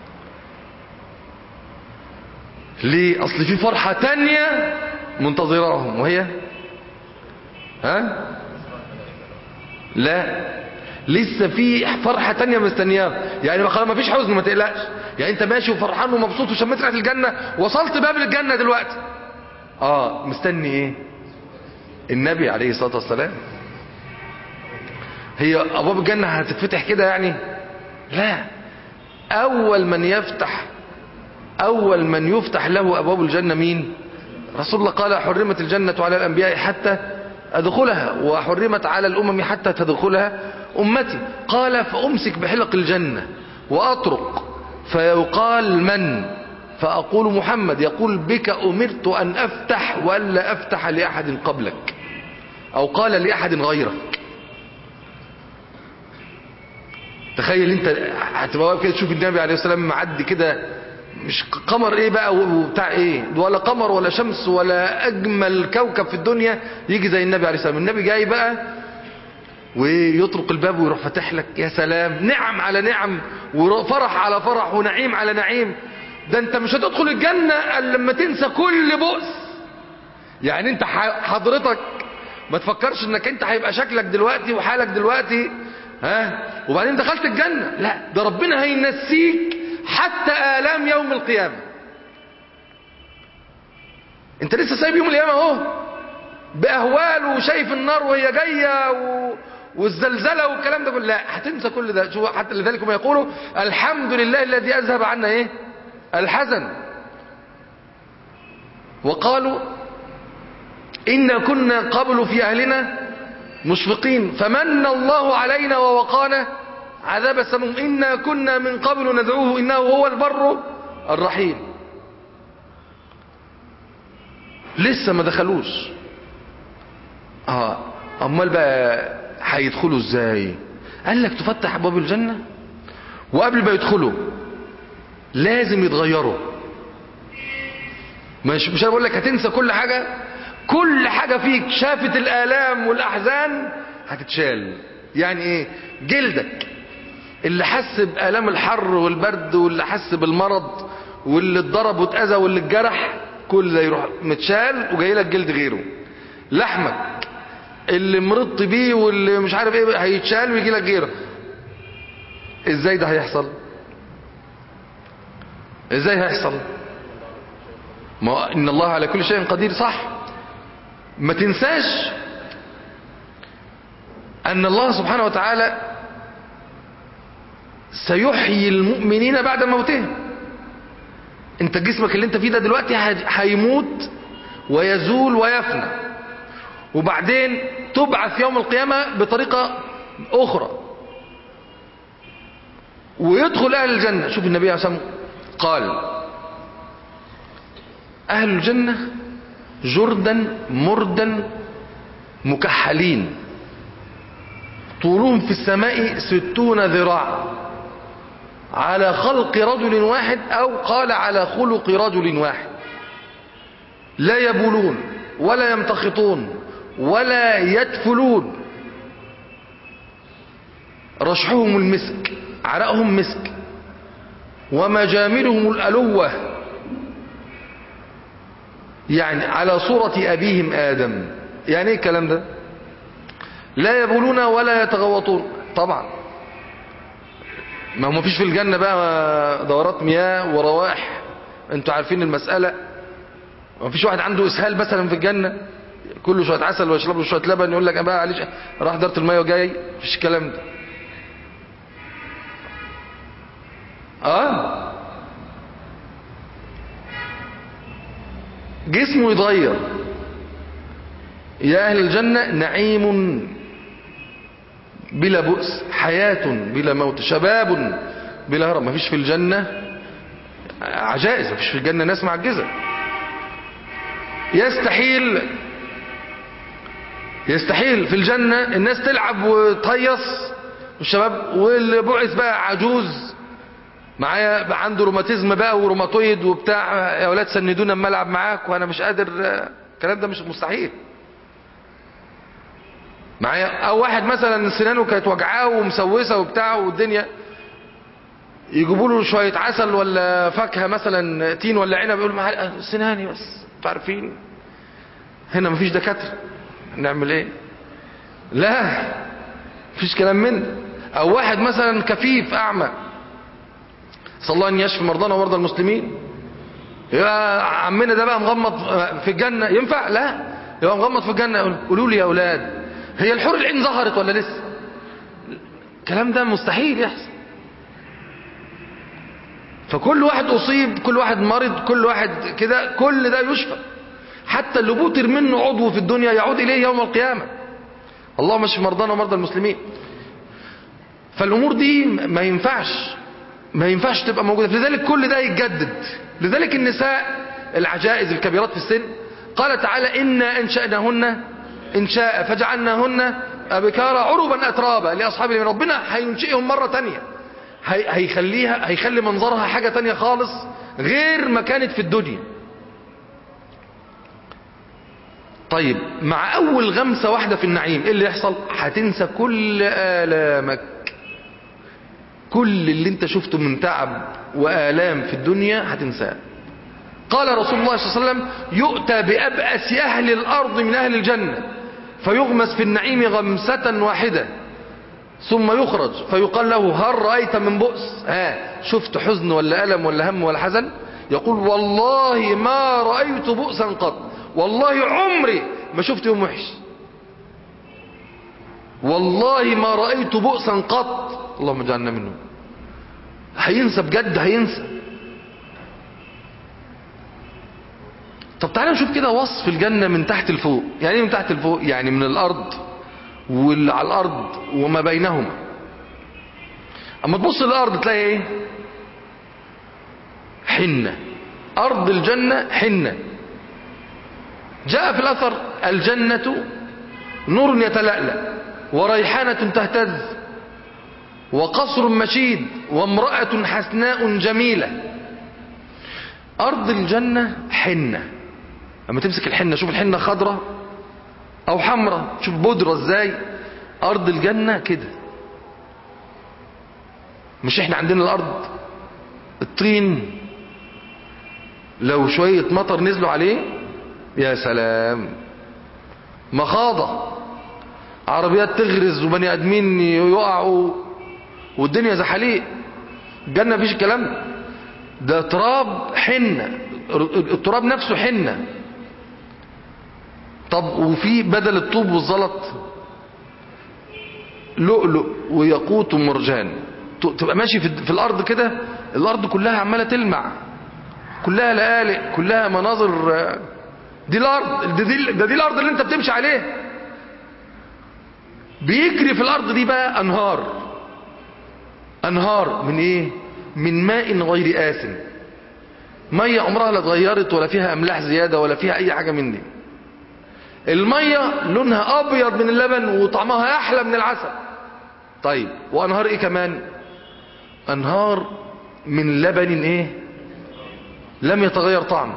ليه اصل في فرحة تانية منتظرهم وهي ها لا لسه في فرحة تانية مستنياها يعني خلاص ما فيش حزن ما تقلقش يعني انت ماشي وفرحان ومبسوط وشميت ريحة الجنة وصلت باب الجنة دلوقتي اه مستني ايه النبي عليه الصلاة والسلام هي ابواب الجنة هتتفتح كده يعني لا اول من يفتح اول من يفتح له ابواب الجنة مين رسول الله قال حرمت الجنة على الانبياء حتى ادخلها وحرمت على الامم حتى تدخلها امتي قال فامسك بحلق الجنة واطرق فيقال من فأقول محمد يقول بك أمرت أن أفتح وألا أفتح لأحد قبلك أو قال لأحد غيرك تخيل انت هتبقى واقف كده تشوف النبي عليه السلام معدي كده مش قمر ايه بقى وبتاع ايه ولا قمر ولا شمس ولا اجمل كوكب في الدنيا يجي زي النبي عليه السلام النبي جاي بقى ويطرق الباب ويروح فاتح لك يا سلام نعم على نعم وفرح على فرح ونعيم على نعيم ده انت مش هتدخل الجنة الا لما تنسى كل بؤس يعني انت حضرتك ما تفكرش انك انت هيبقى شكلك دلوقتي وحالك دلوقتي ها وبعدين دخلت الجنة لا ده ربنا هينسيك حتى آلام يوم القيامة انت لسه سايب يوم القيامة اهو بأهواله وشايف النار وهي جاية و... والزلزلة والكلام ده كله لا هتنسى كل ده شوف حتى لذلك هم يقولوا الحمد لله الذي أذهب عنا ايه الحزن وقالوا إنا كنا قبل في أهلنا مشفقين فمن الله علينا ووقانا عذاب السموم إنا كنا من قبل ندعوه إنه هو البر الرحيم لسه ما دخلوش اه امال بقى هيدخلوا ازاي قال لك تفتح ابواب الجنه وقبل ما يدخلوا لازم يتغيروا مش مش انا بقول لك هتنسى كل حاجه كل حاجه فيك شافت الالام والاحزان هتتشال يعني ايه جلدك اللي حس بآلام الحر والبرد واللي حس بالمرض واللي اتضرب واتأذى واللي اتجرح كل ده يروح متشال وجاي لك جلد غيره لحمك اللي مرضت بيه واللي مش عارف ايه هيتشال ويجي لك غيره ازاي ده هيحصل ازاي هيحصل ما ان الله على كل شيء قدير صح ما تنساش ان الله سبحانه وتعالى سيحيي المؤمنين بعد موتهم انت جسمك اللي انت فيه ده دلوقتي هيموت ويزول ويفنى وبعدين تبعث يوم القيامة بطريقة اخرى ويدخل اهل الجنة شوف النبي عليه الصلاة قال اهل الجنة جردا مردا مكحلين طولهم في السماء ستون ذراعا على خلق رجل واحد او قال على خلق رجل واحد لا يبولون ولا يمتخطون ولا يدفلون رشحهم المسك عرقهم مسك ومجاملهم الألوة يعني على صورة أبيهم آدم يعني ايه الكلام ده لا يبولون ولا يتغوطون طبعا ما هو مفيش في الجنة بقى دورات مياه وروائح انتوا عارفين المسألة مفيش واحد عنده اسهال مثلا في الجنة كله شوية عسل ويشرب له شوية لبن يقول لك بقى عليش راح دارة المية وجاي مفيش الكلام ده اه جسمه يتغير يا اهل الجنة نعيم بلا بؤس حياة بلا موت شباب بلا هرم مفيش في الجنة عجائز مفيش في الجنة ناس معجزة يستحيل يستحيل في الجنة الناس تلعب وتهيص والشباب واللي بعث بقى عجوز معايا عنده روماتيزم بقى وروماتويد وبتاع يا اولاد سندونا اما العب معاك وانا مش قادر الكلام ده مش مستحيل معايا او واحد مثلا سنانه كانت وجعاه ومسوسه وبتاع والدنيا يجيبوا له شويه عسل ولا فاكهه مثلا تين ولا عنب يقول معايا سناني بس انتوا عارفين هنا مفيش دكاتره نعمل ايه لا مفيش كلام من او واحد مثلا كفيف اعمى صلى الله ان يشفي مرضانا ومرضى المسلمين يا عمنا ده بقى مغمض في الجنه ينفع لا يبقى مغمض في الجنه قولوا لي يا اولاد هي الحور العين ظهرت ولا لسه الكلام ده مستحيل يحصل فكل واحد اصيب كل واحد مرض كل واحد كده كل ده يشفى حتى اللي بوتر منه عضو في الدنيا يعود اليه يوم القيامه اللهم اشف مرضانا ومرضى المسلمين فالامور دي ما ينفعش ما ينفعش تبقى موجودة لذلك كل ده يتجدد لذلك النساء العجائز الكبيرات في السن قال تعالى إنا أنشأناهن إنشاء فجعلناهن أبكارا عربا أترابا لأصحاب اليمين ربنا هينشئهم مرة تانية هي هيخليها هيخلي منظرها حاجة تانية خالص غير ما كانت في الدنيا طيب مع أول غمسة واحدة في النعيم إيه اللي يحصل هتنسى كل آلامك كل اللي انت شفته من تعب وآلام في الدنيا هتنساه قال رسول الله صلى الله عليه وسلم يؤتى بأبأس أهل الأرض من أهل الجنة فيغمس في النعيم غمسة واحدة ثم يخرج فيقال له هل رأيت من بؤس ها شفت حزن ولا ألم ولا هم ولا حزن يقول والله ما رأيت بؤسا قط والله عمري ما شفت يوم وحش والله ما رأيت بؤسا قط اللهم اجعلنا منه هينسى بجد هينسى طب تعالى نشوف كده وصف الجنة من تحت لفوق يعني ايه من تحت لفوق يعني من الأرض واللي على الأرض وما بينهما أما تبص للأرض تلاقي ايه حنة أرض الجنة حنة جاء في الأثر الجنة نور يتلألأ وريحانة تهتز وقصر مشيد وامرأة حسناء جميلة أرض الجنة حنة لما تمسك الحنة شوف الحنة خضرة أو حمرة شوف بودرة ازاي أرض الجنة كده مش احنا عندنا الأرض الطين لو شوية مطر نزلوا عليه يا سلام مخاضة عربيات تغرز وبني ادمين يقعوا والدنيا زحاليق الجنة مفيش الكلام ده ده تراب حنة التراب نفسه حنة طب وفي بدل الطوب والزلط لؤلؤ وياقوت ومرجان تبقى ماشي في الارض كده الارض كلها عماله تلمع كلها لآلئ كلها مناظر دي الارض ده دي, ده دي الارض اللي انت بتمشي عليها بيجري في الارض دي بقى انهار انهار من ايه من ماء غير آسن مية عمرها لا اتغيرت ولا فيها املاح زيادة ولا فيها اي حاجة من دي المية لونها ابيض من اللبن وطعمها احلى من العسل طيب وانهار ايه كمان انهار من لبن ايه لم يتغير طعمه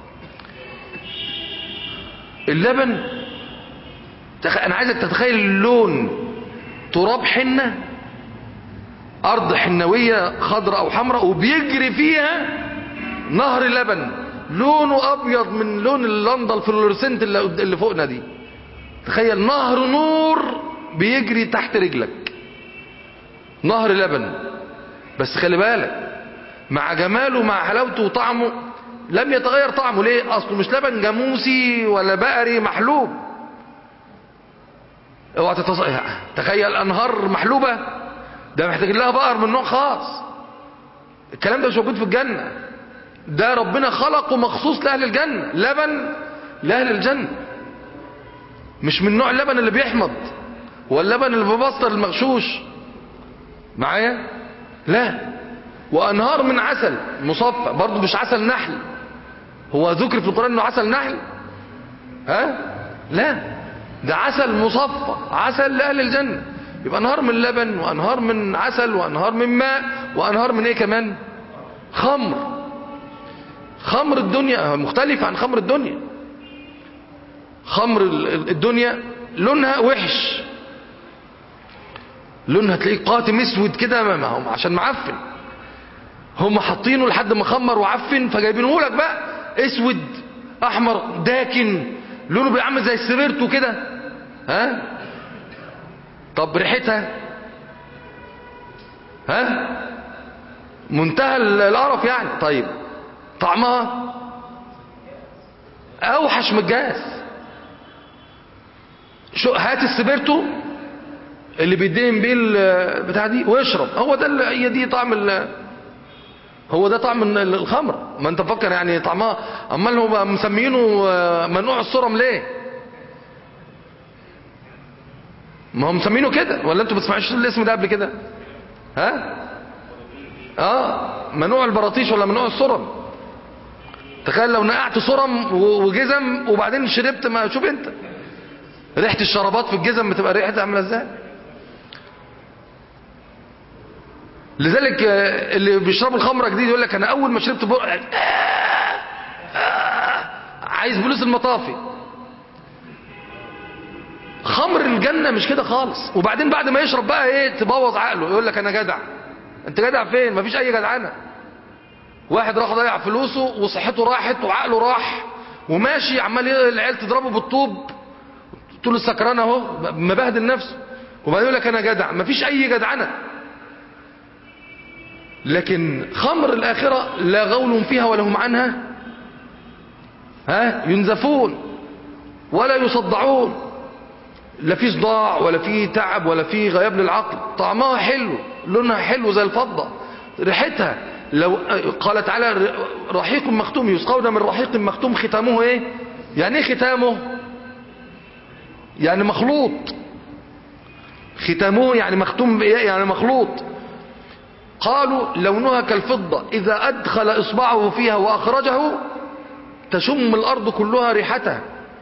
اللبن تخ... انا عايزك تتخيل اللون تراب حنة ارض حنوية خضراء او حمراء وبيجري فيها نهر لبن لونه ابيض من لون اللندا الفلورسنت اللي, اللي فوقنا دي تخيل نهر نور بيجري تحت رجلك نهر لبن بس خلي بالك مع جماله مع حلاوته وطعمه لم يتغير طعمه ليه اصله مش لبن جاموسي ولا بقري محلوب اوعى تتص... تخيل انهار محلوبه ده محتاج لها بقر من نوع خاص الكلام ده مش موجود في الجنه ده ربنا خلقه مخصوص لاهل الجنه لبن لاهل الجنه مش من نوع اللبن اللي بيحمض واللبن اللي بيبسطر المغشوش معايا لا وانهار من عسل مصفى برضه مش عسل نحل هو ذكر في القرآن انه عسل نحل ها لا ده عسل مصفى عسل لأهل الجنة يبقى انهار من لبن وانهار من عسل وانهار من ماء وانهار من ايه كمان خمر خمر الدنيا مختلف عن خمر الدنيا خمر الدنيا لونها وحش لونها تلاقيه قاتم اسود كده عشان معفن هم حاطينه لحد ما خمر وعفن فجايبينه لك بقى اسود احمر داكن لونه بيعمل زي السبيرتو كده ها طب ريحتها ها منتهى القرف يعني طيب طعمها اوحش من الجاز شو هات السبيرتو اللي بيدين بيه البتاع دي واشرب هو ده اللي هي دي طعم ال هو ده طعم الخمر ما انت فكر يعني طعمها امال هو مسمينه منوع الصرم ليه ما هم مسمينه كده ولا انتوا ما بتسمعوش الاسم ده قبل كده ها اه منوع البراطيش ولا منوع الصرم تخيل لو نقعت صرم و- وجزم وبعدين شربت ما شوف انت ريحة الشرابات في الجزم بتبقى ريحتها عاملة ازاي لذلك آه، اللي بيشربوا الخمرة جديد يقول لك انا اول ما شربت بق آه، آه، عايز بوليس المطافي خمر الجنة مش كده خالص وبعدين بعد ما يشرب بقى ايه تبوظ عقله يقول لك انا جدع انت جدع فين مفيش اي جدعنة واحد راح ضيع فلوسه وصحته راحت وعقله راح وماشي عمال ي- العيال تضربه بالطوب طول السكران اهو مبهدل نفسه وبعدين يقول لك انا جدع مفيش اي جدعنة لكن خمر الاخرة لا غول فيها ولا هم عنها ها ينزفون ولا يصدعون لا في صداع ولا في تعب ولا في غياب للعقل طعمها حلو لونها حلو زي الفضة ريحتها لو قال تعالى رحيق مختوم يسقون من رحيق مختوم ختامه ايه يعني ايه ختامه يعني مخلوط ختامه يعني مختوم بإيه؟ يعني مخلوط قالوا لونها كالفضة إذا أدخل إصبعه فيها وأخرجه تشم الأرض كلها ريحتها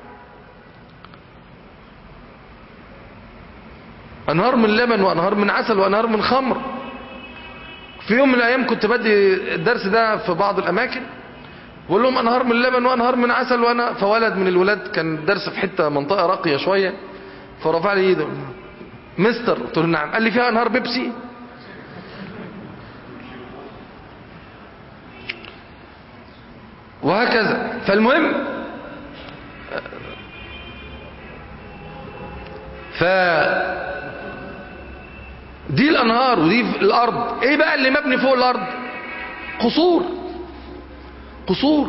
أنهار من لبن وأنهار من عسل وأنهار من خمر في يوم من الأيام كنت بدي الدرس ده في بعض الأماكن بقول لهم أنهار من لبن وأنهار من عسل وأنا فولد من الولاد كان الدرس في حتة منطقة راقية شوية فرفع لي ايده مستر قلت له نعم قال لي فيها أنهار بيبسي وهكذا فالمهم ف دي الانهار ودي في الارض ايه بقى اللي مبني فوق الارض قصور قصور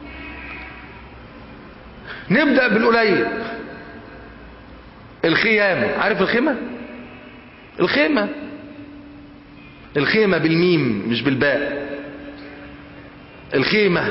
نبدأ بالقليل الخيام عارف الخيمة الخيمة الخيمة بالميم مش بالباء الخيمة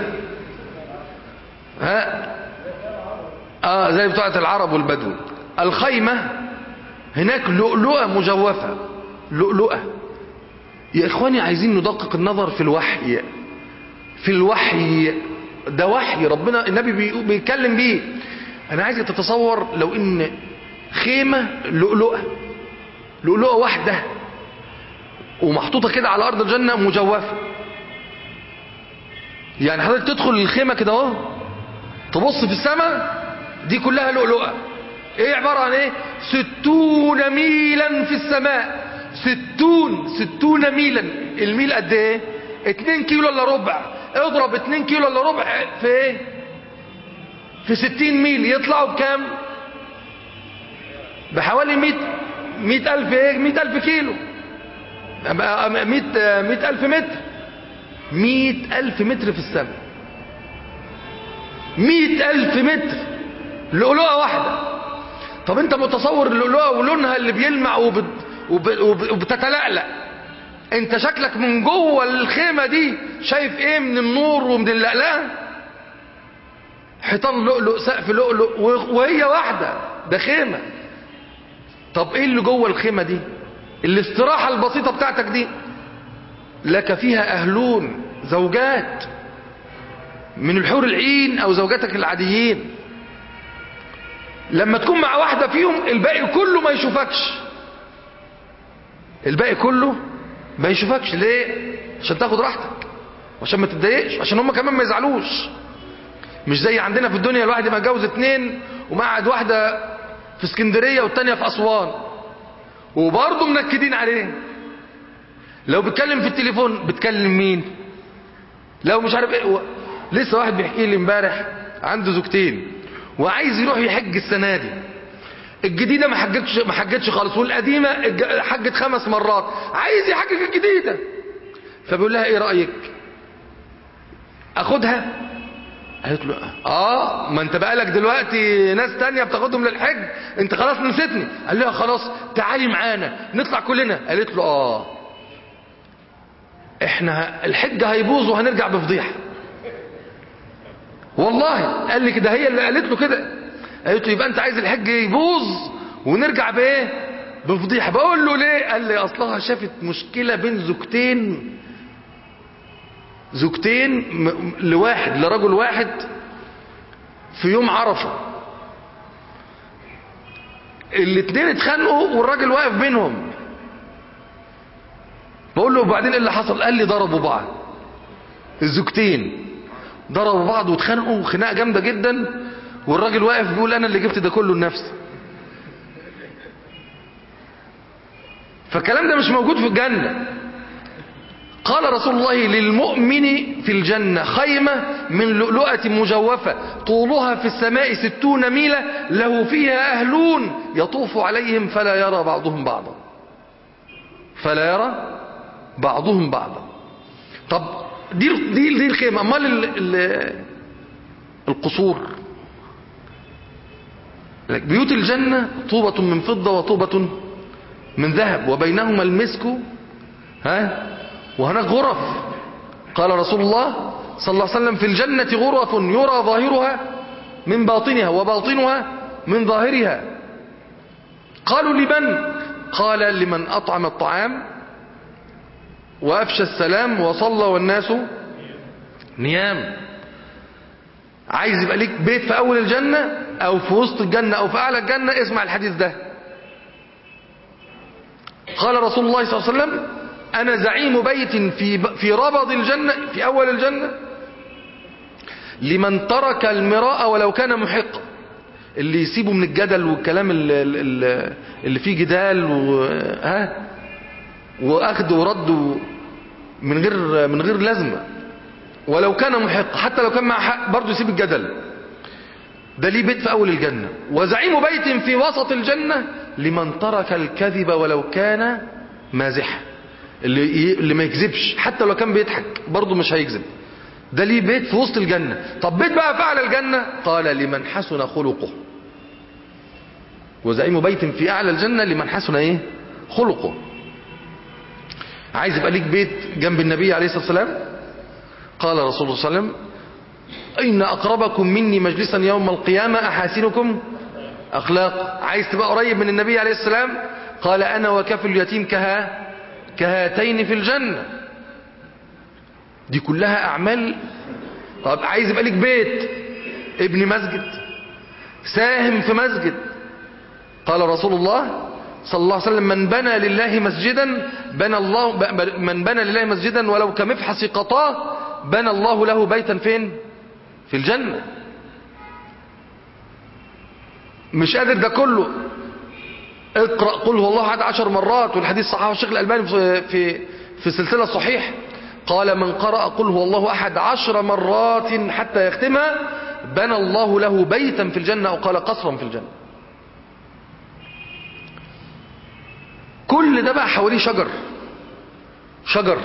ها اه زي بتوعة العرب والبدو الخيمة هناك لؤلؤة مجوفة لؤلؤة يا اخواني عايزين ندقق النظر في الوحي في الوحي ده وحي ربنا النبي بي- بيتكلم بيه انا عايزك تتصور لو ان خيمة لؤلؤة لؤلؤة واحدة ومحطوطة كده على ارض الجنة مجوفة يعني حضرتك تدخل الخيمة كده اهو تبص في السماء دي كلها لؤلؤة ايه عبارة عن ايه ستون ميلا في السماء ستون ستون ميلا الميل قد ايه اتنين كيلو الا ربع اضرب اتنين كيلو الا ربع في ايه في ستين ميل يطلعوا بكام بحوالي مية مية الف ايه مية الف كيلو أما- أما- مية مية الف متر مية الف متر في السماء مية الف متر لؤلؤة واحدة طب انت متصور اللؤلؤة ولونها اللي بيلمع وبت... وب... وب... وبتتلألأ انت شكلك من جوه الخيمة دي شايف ايه من النور ومن اللألأة حيطان لؤلؤ سقف لؤلؤ و- وهي واحدة ده خيمة طب ايه اللي جوه الخيمة دي الاستراحة البسيطة بتاعتك دي لك فيها اهلون زوجات من الحور العين او زوجاتك العاديين لما تكون مع واحدة فيهم الباقي كله ما يشوفكش الباقي كله ما يشوفكش ليه عشان تاخد راحتك وعشان ما تتضايقش عشان هم كمان ما يزعلوش مش زي عندنا في الدنيا الواحد يبقى متجوز اتنين ومقعد واحدة في اسكندرية والتانية في اسوان وبرضه منكدين عليه لو بيتكلم في التليفون بتكلم مين لو مش عارف ايه و... لسه واحد بيحكي لي امبارح عنده زوجتين وعايز يروح يحج السنه دي الجديده ما حجتش ما حجتش خالص والقديمه الج- حجت خمس مرات عايز يحجج الجديده فبيقول لها ايه رايك اخدها قالت له اه ما انت بقالك دلوقتي ناس تانية بتاخدهم للحج انت خلاص نسيتني قال لها خلاص تعالي معانا نطلع كلنا قالت له اه احنا الحج هيبوظ وهنرجع بفضيحه والله قال لي كده هي اللي قالت له كده قالت له يبقى انت عايز الحج يبوظ ونرجع بايه بفضيحه بقول له ليه قال لي اصلها شافت مشكله بين زوجتين زوجتين م- لواحد لرجل واحد في يوم عرفة الاتنين اتخانقوا والراجل واقف بينهم بقول له وبعدين ايه اللي حصل قال لي ضربوا بعض الزوجتين ضربوا بعض واتخانقوا خناقه جامده جدا والراجل واقف بيقول انا اللي جبت ده كله لنفسي فالكلام ده مش موجود في الجنه قال رسول الله للمؤمن في الجنة خيمة من لؤلؤة مجوفة طولها في السماء ستون ميلة له فيها أهلون يطوف عليهم فلا يرى بعضهم بعضا فلا يرى بعضهم بعضا طب دي دي دي الخيمة امال ال- ال- القصور لك بيوت الجنة طوبة من فضة وطوبة من ذهب وبينهما المسك ها وهناك غرف قال رسول الله صلى الله عليه وسلم في الجنة غرف يرى ظاهرها من باطنها وباطنها من ظاهرها قالوا لمن قال لمن أطعم الطعام وأفشى السلام وصلى والناس نيام عايز يبقى ليك بيت في أول الجنة أو في وسط الجنة أو في أعلى الجنة اسمع الحديث ده قال رسول الله صلى الله عليه وسلم أنا زعيم بيت في في ربض الجنة في أول الجنة لمن ترك المراء ولو كان محقا اللي يسيبه من الجدل والكلام اللي, اللي, اللي فيه جدال و ها واخد ورد و- من غير من غير لازمه ولو كان محق حتى لو كان مع حق برضه يسيب الجدل ده ليه بيت في اول الجنه وزعيم بيت في وسط الجنه لمن ترك الكذب ولو كان مازحا اللي ي- اللي ما يكذبش حتى لو كان بيضحك برضه مش هيكذب ده ليه بيت في وسط الجنه طب بيت بقى في اعلى الجنه قال لمن حسن خلقه وزعيم بيت في اعلى الجنه لمن حسن ايه خلقه عايز يبقى ليك بيت جنب النبي عليه الصلاه والسلام قال رسول الله صلى الله عليه وسلم إن أقربكم مني مجلسا يوم القيامة أحاسنكم أخلاق عايز تبقى قريب من النبي عليه السلام قال أنا وكفل اليتيم كها كهاتين في الجنة دي كلها أعمال طب عايز يبقى لك بيت ابن مسجد ساهم في مسجد قال رسول الله صلى الله عليه وسلم من بنى لله مسجدا بنى الله ب- من بنى لله مسجدا ولو كمفحص قطاه بنى الله له بيتا فين في الجنة مش قادر ده كله اقرأ قل هو الله احد عشر مرات والحديث صححه الشيخ الألباني في في في سلسلة صحيح قال من قرأ قل هو الله أحد عشر مرات حتى يختمها بنى الله له بيتا في الجنة أو قال قصرا في الجنة كل ده بقى حواليه شجر شجر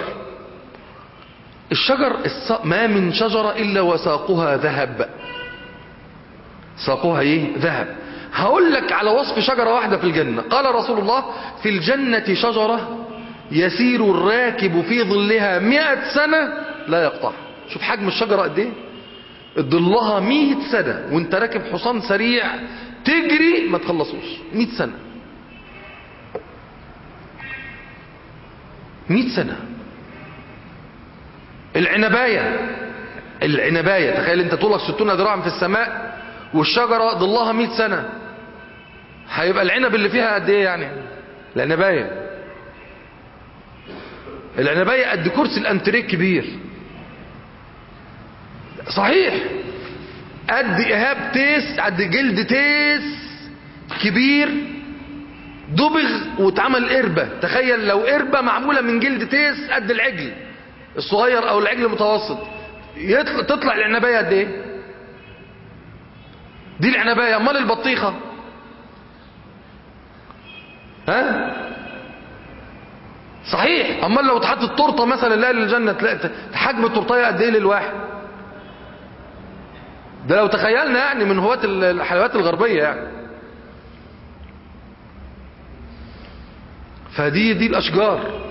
الشجر الص- ما من شجرة إلا وساقها ذهب ساقها ايه ذهب هقول لك على وصف شجرة واحدة في الجنة قال رسول الله في الجنة شجرة يسير الراكب في ظلها مئة سنة لا يقطع شوف حجم الشجرة قد ايه ظلها مئة سنة وانت راكب حصان سريع تجري ما تخلصوش مئة سنة مئة سنة العنباية العنباية تخيل انت طولك ستون ذراعا في السماء والشجرة ظلها مئة سنة هيبقى العنب اللي فيها قد ايه يعني العنباية العنباية قد كرسي الانتريه كبير صحيح قد ايهاب تيس قد جلد تيس كبير دبغ واتعمل قربة تخيل لو قربة معمولة من جلد تيس قد العجل الصغير او العجل المتوسط يطلع تطلع العنباية قد ايه دي العنباية امال البطيخة ها صحيح امال لو اتحطت تورته مثلا لا للجنة تلاقي حجم التورتايه قد ايه للواحد ده لو تخيلنا يعني من هواة الحلويات الغربية يعني فدي دي الاشجار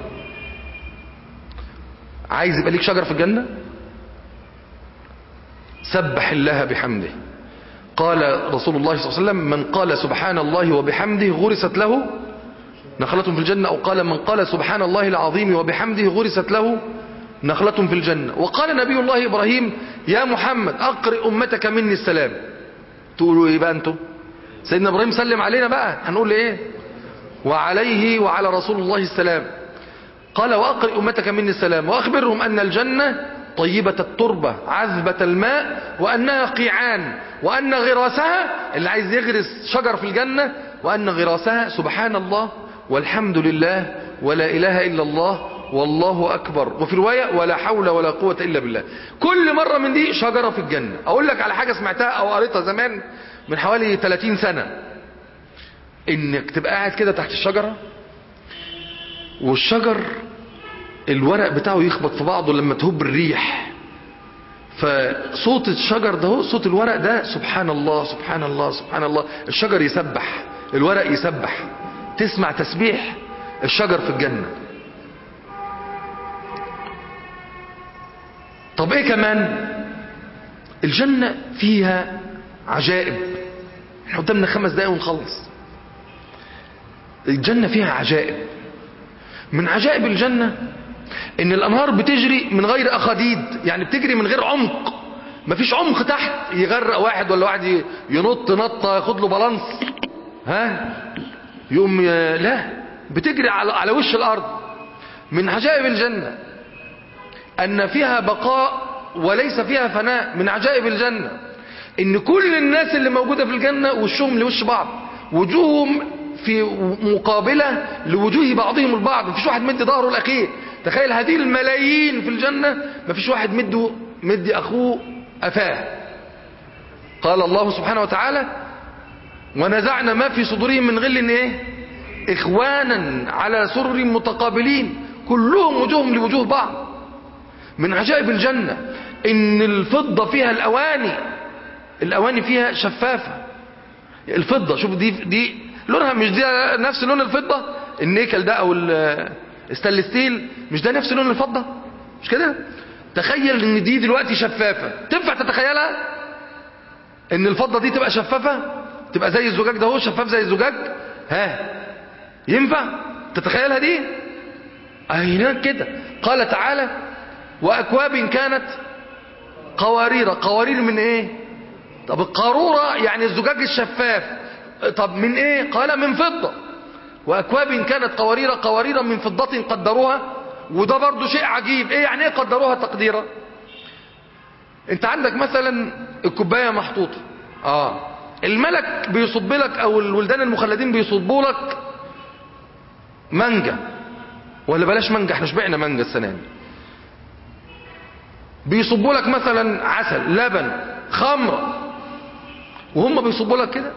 عايز يبقى ليك شجر في الجنة سبح الله بحمده قال رسول الله صلى الله عليه وسلم من قال سبحان الله وبحمده غرست له نخلة في الجنة أو قال من قال سبحان الله العظيم وبحمده غرست له نخلة في الجنة وقال نبي الله إبراهيم يا محمد أقرئ أمتك مني السلام تقولوا إيه بقى أنتم سيدنا إبراهيم سلم علينا بقى هنقول إيه وعليه وعلى رسول الله السلام قال وأقرئ أمتك مني السلام وأخبرهم أن الجنة طيبة التربة عذبة الماء وأنها قيعان وأن غراسها اللي عايز يغرس شجر في الجنة وأن غراسها سبحان الله والحمد لله ولا إله إلا الله والله أكبر وفي رواية ولا حول ولا قوة إلا بالله كل مرة من دي شجرة في الجنة أقول لك على حاجة سمعتها أو قريتها زمان من حوالي 30 سنة إنك تبقى قاعد كده تحت الشجرة والشجر الورق بتاعه يخبط في بعضه لما تهب الريح فصوت الشجر ده هو صوت الورق ده سبحان الله سبحان الله سبحان الله الشجر يسبح الورق يسبح تسمع تسبيح الشجر في الجنة طب ايه كمان الجنة فيها عجائب احنا قدامنا خمس دقايق ونخلص الجنة فيها عجائب من عجائب الجنة ان الانهار بتجري من غير اخاديد يعني بتجري من غير عمق مفيش عمق تحت يغرق واحد ولا واحد ينط نطة ياخد له بالانس ها يقوم ي- لا بتجري على على وش الارض من عجائب الجنة ان فيها بقاء وليس فيها فناء من عجائب الجنة ان كل الناس اللي موجودة في الجنة وشهم لوش بعض وجوههم في مقابلة لوجوه بعضهم البعض مفيش واحد مدي ظهره لاخيه تخيل هذه الملايين في الجنة مفيش واحد مده مدي اخوه افاه قال الله سبحانه وتعالى ونزعنا ما في صدورهم من غل ايه اخوانا على سرر متقابلين كلهم وجوههم لوجوه بعض من عجائب الجنة ان الفضة فيها الاواني الاواني فيها شفافة الفضة شوف دي دي لونها مش دي نفس لون الفضة النيكل ده او ال- الستانلس ستيل مش ده نفس لون الفضة مش كده تخيل ان دي دلوقتي شفافة تنفع تتخيلها ان الفضة دي تبقى شفافة تبقى زي الزجاج ده هو شفاف زي الزجاج ها ينفع تتخيلها دي اهي كده قال تعالى واكواب كانت قوارير قوارير من ايه طب القارورة يعني الزجاج الشفاف طب من ايه قال من فضة واكواب كانت قوارير قوارير من فضة قدروها وده برضو شيء عجيب ايه يعني ايه قدروها تقديرا انت عندك مثلا الكوباية محطوطة اه الملك بيصب لك او الولدان المخلدين بيصبوا لك مانجا ولا بلاش مانجا احنا شبعنا مانجا السنة دي بيصبوا لك مثلا عسل لبن خمرة وهم بيصبوا لك كده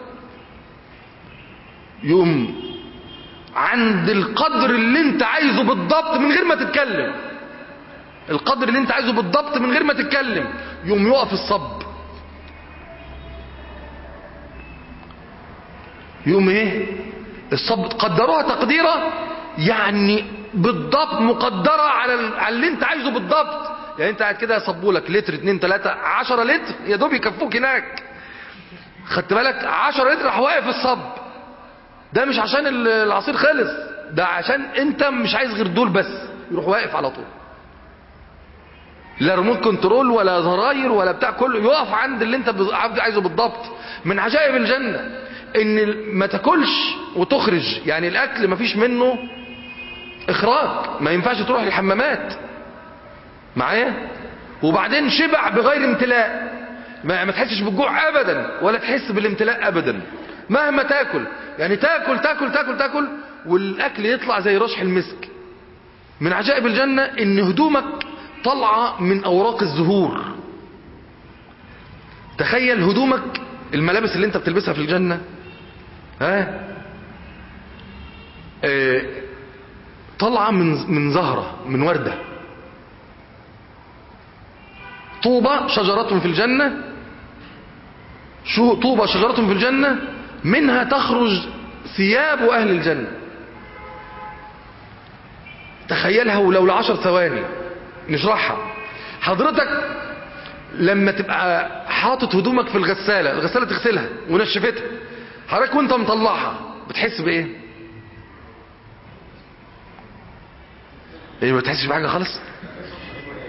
يقوم عند القدر اللي انت عايزه بالضبط من غير ما تتكلم القدر اللي انت عايزه بالضبط من غير ما تتكلم يقوم يقف الصب يقوم ايه الصب قدروها تقديرا يعني بالضبط مقدرة على ال- على اللي انت عايزه بالضبط يعني انت قاعد كده يصبوا لك لتر اتنين تلاتة عشرة لتر يا دوب يكفوك هناك خدت بالك عشرة لتر راح واقف الصب ده مش عشان ال- العصير خلص ده عشان انت مش عايز غير دول بس يروح واقف على طول لا ريموت كنترول ولا زراير ولا بتاع كله يقف عند اللي انت بز- عايزه بالضبط من عجائب الجنة ان ال- ما تاكلش وتخرج يعني الاكل ما فيش منه اخراج ما ينفعش تروح الحمامات معايا وبعدين شبع بغير امتلاء ما, ما تحسش بالجوع ابدا ولا تحس بالامتلاء ابدا مهما تاكل يعني تاكل تاكل تاكل تاكل والاكل يطلع زي رشح المسك من عجائب الجنة ان هدومك طالعة من اوراق الزهور تخيل هدومك الملابس اللي انت بتلبسها في الجنة ها اه طالعة من من زهرة من وردة طوبة شجرة في الجنة شو طوبة شجرة في الجنة منها تخرج ثياب أهل الجنة تخيلها ولو لعشر ثواني نشرحها حضرتك لما تبقى حاطط هدومك في الغسالة الغسالة تغسلها ونشفتها حضرتك وانت مطلعها بتحس بايه ايه ما بتحسش بحاجة خالص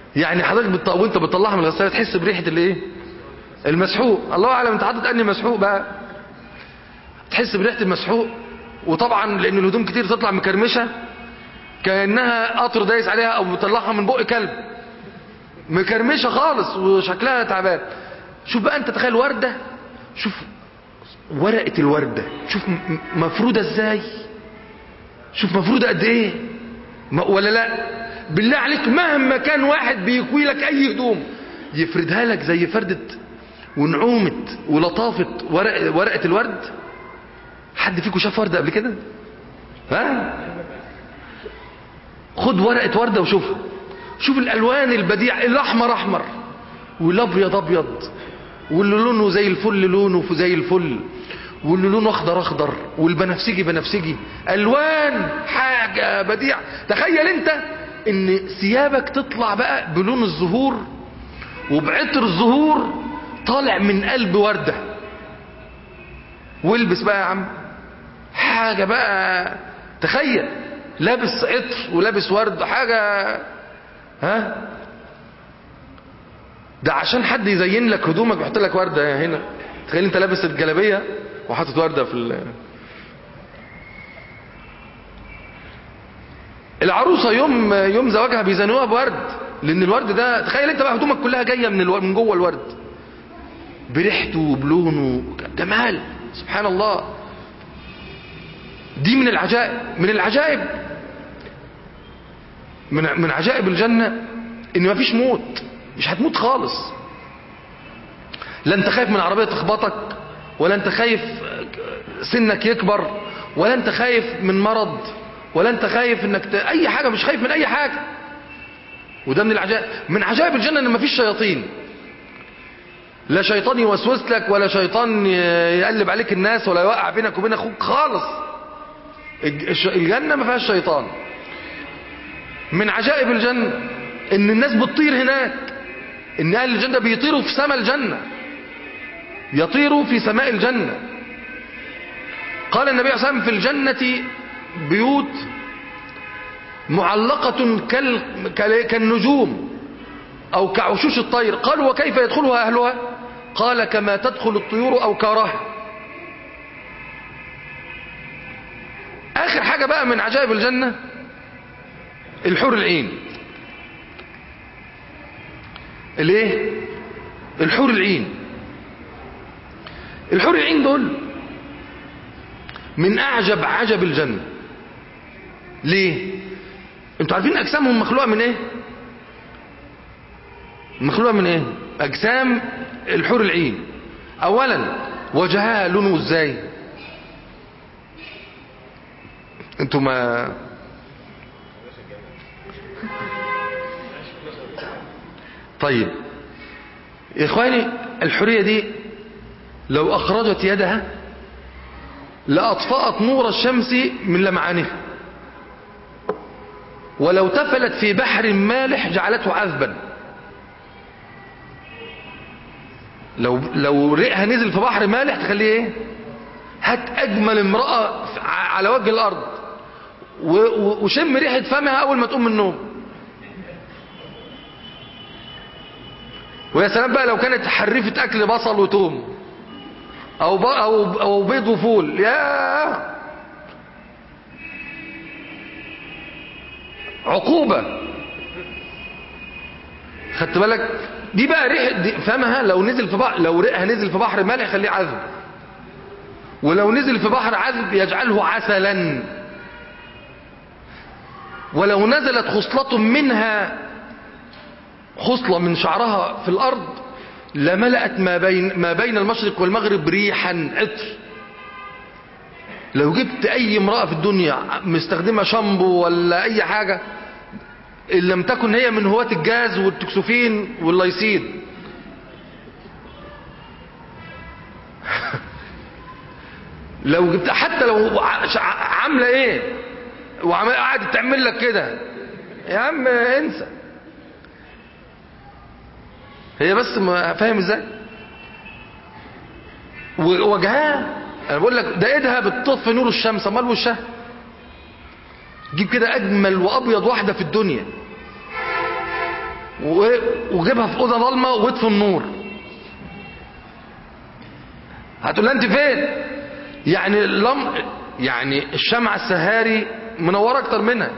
يعني حضرتك بت... وانت بتطلعها من الغسالة تحس بريحة الايه المسحوق الله اعلم انت حاطط اني مسحوق بقى تحس بريحة المسحوق وطبعا لان الهدوم كتير تطلع مكرمشة كأنها قطر دايس عليها او بتطلعها من بق كلب مكرمشة خالص وشكلها تعبان شوف بقى انت تخيل وردة شوف ورقة الوردة شوف م- م- مفرودة ازاي شوف مفرودة قد ايه ما- ولا لا بالله عليك مهما كان واحد بيكوي لك اي هدوم يفردها لك زي فردة ونعومة ولطافة ورق ورقة الورد حد فيكم شاف وردة قبل كده ها خد ورقة وردة وشوفها شوف الالوان البديعة الاحمر احمر والابيض ابيض واللي لونه زي الفل لونه زي الفل واللي لونه اخضر اخضر والبنفسجي بنفسجي الوان حاجة بديع تخيل انت ان ثيابك تطلع بقى بلون الزهور وبعطر الزهور طالع من قلب وردة والبس بقى يا عم حاجة بقى تخيل لابس عطر ولابس ورد حاجة ها ده عشان حد يزين لك هدومك ويحط لك ورده هنا تخيل انت لابس الجلابيه وحاطط ورده في ال... العروسه يوم يوم زواجها بيزينوها بورد لان الورد ده تخيل انت بقى هدومك كلها جايه من الو... من جوه الورد بريحته وبلونه جمال سبحان الله دي من العجائب من العجائب من من عجائب الجنه ان مفيش موت مش هتموت خالص لا انت خايف من عربية تخبطك ولا انت خايف سنك يكبر ولا انت خايف من مرض ولا انت خايف انك ت... اي حاجة مش خايف من اي حاجة وده من العجائب من عجائب الجنة ان مفيش شياطين لا شيطان يوسوس لك ولا شيطان يقلب عليك الناس ولا يوقع بينك وبين اخوك خالص الج- الجنة ما فيهاش شيطان من عجائب الجنة ان الناس بتطير هناك ان اهل الجنة بيطيروا في سماء الجنة يطيروا في سماء الجنة قال النبي صلى الله عليه وسلم في الجنة بيوت معلقة كال... كال... كالنجوم او كعشوش الطير قالوا وكيف يدخلها اهلها قال كما تدخل الطيور او كارها اخر حاجة بقى من عجائب الجنة الحور العين الايه الحور العين الحور العين دول من اعجب عجب الجنة ليه انتوا عارفين اجسامهم مخلوقة من ايه مخلوقة من ايه اجسام الحور العين اولا وجهها لونه ازاي انتوا ما طيب يا اخواني الحورية دي لو اخرجت يدها لاطفأت نور الشمس من لمعانها ولو تفلت في بحر مالح جعلته عذبا لو لو ريقها نزل في بحر مالح تخليه ايه هات اجمل امرأة على وجه الارض و- و- وشم ريحة فمها اول ما تقوم من النوم ويا سلام بقى لو كانت حرفة اكل بصل وتوم او ب... او او بيض وفول يا عقوبة خدت بالك دي بقى ريحة دي فمها لو نزل في بحر لو ريقها نزل في بحر مالح يخليه عذب ولو نزل في بحر عذب يجعله عسلا ولو نزلت خصلة منها خصلة من شعرها في الأرض لملأت ما بين, ما بين المشرق والمغرب ريحا عطر لو جبت أي امرأة في الدنيا مستخدمة شامبو ولا أي حاجة إن لم تكن هي من هواة الجاز والتكسوفين واللايسين لو جبت حتى لو ع- عاملة ايه وقعدت تعمل لك كده يا عم انسى هي بس ما فاهم ازاي ووجهها انا بقول لك ده ايدها بتطفي نور الشمس امال وشها جيب كده اجمل وابيض واحده في الدنيا و- وجيبها في اوضه ضلمه واطفي النور هتقول لها انت فين يعني لم يعني الشمعة السهاري منورة اكتر منها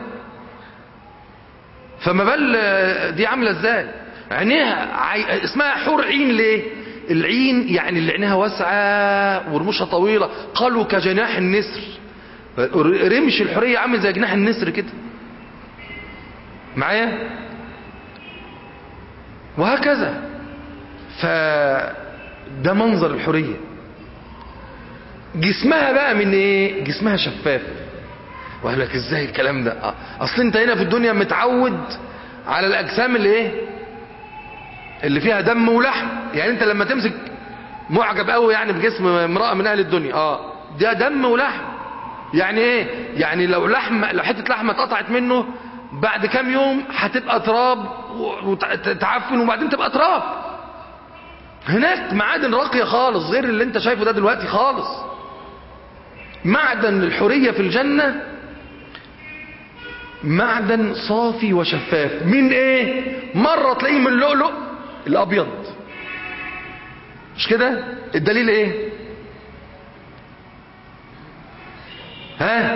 فما بال دي عاملة ازاي عينيها عي... اسمها حور عين ليه العين يعني اللي عينيها واسعة ورموشها طويلة قالوا كجناح النسر رمش الحورية عامل زي جناح النسر كده معايا وهكذا فده منظر الحورية جسمها بقى من ايه جسمها شفاف وقال لك ازاي الكلام ده آه، اصل انت هنا في الدنيا متعود على الاجسام اللي ايه اللي فيها دم ولحم يعني انت لما تمسك معجب قوي يعني بجسم امرأة من اهل الدنيا اه ده دم ولحم يعني ايه يعني لو لحم لو حتة لحمة اتقطعت منه بعد كام يوم هتبقى تراب وتعفن وبعدين تبقى تراب هناك معادن راقية خالص غير اللي انت شايفه ده دلوقتي خالص معدن الحورية في الجنة معدن صافي وشفاف من ايه مرة تلاقيه من اللؤلؤ الابيض مش كده الدليل ايه ها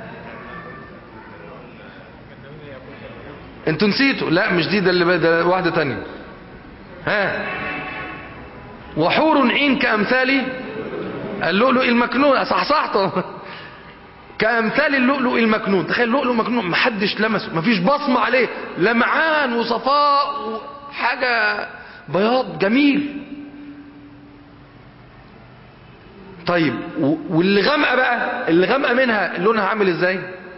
انتوا نسيتوا لا مش دي ده اللي ده واحدة تانية ها وحور عين كأمثال اللؤلؤ المكنون صحصحته كأمثال اللؤلؤ المكنون تخيل اللؤلؤ مكنون محدش لمسه مفيش بصمة عليه لمعان وصفاء وحاجة بياض جميل طيب و- واللي غامقه بقى اللي غامقه منها لونها عامل ازاي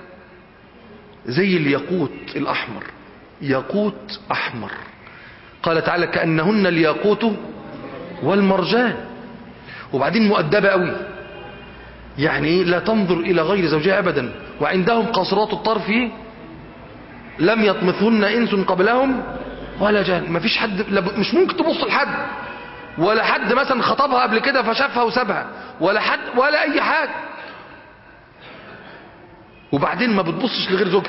زي الياقوت الاحمر ياقوت احمر قال تعالى كانهن الياقوت والمرجان وبعدين مؤدبه قوي يعني إيه؟ لا تنظر الى غير زوجها ابدا وعندهم قاصرات الطرف لم يطمثهن انس قبلهم ولا جان مفيش حد لا- مش ممكن تبص لحد ولا حد مثلا خطبها قبل كده فشافها وسابها ولا حد ولا اي حاجه وبعدين ما بتبصش لغير زوجها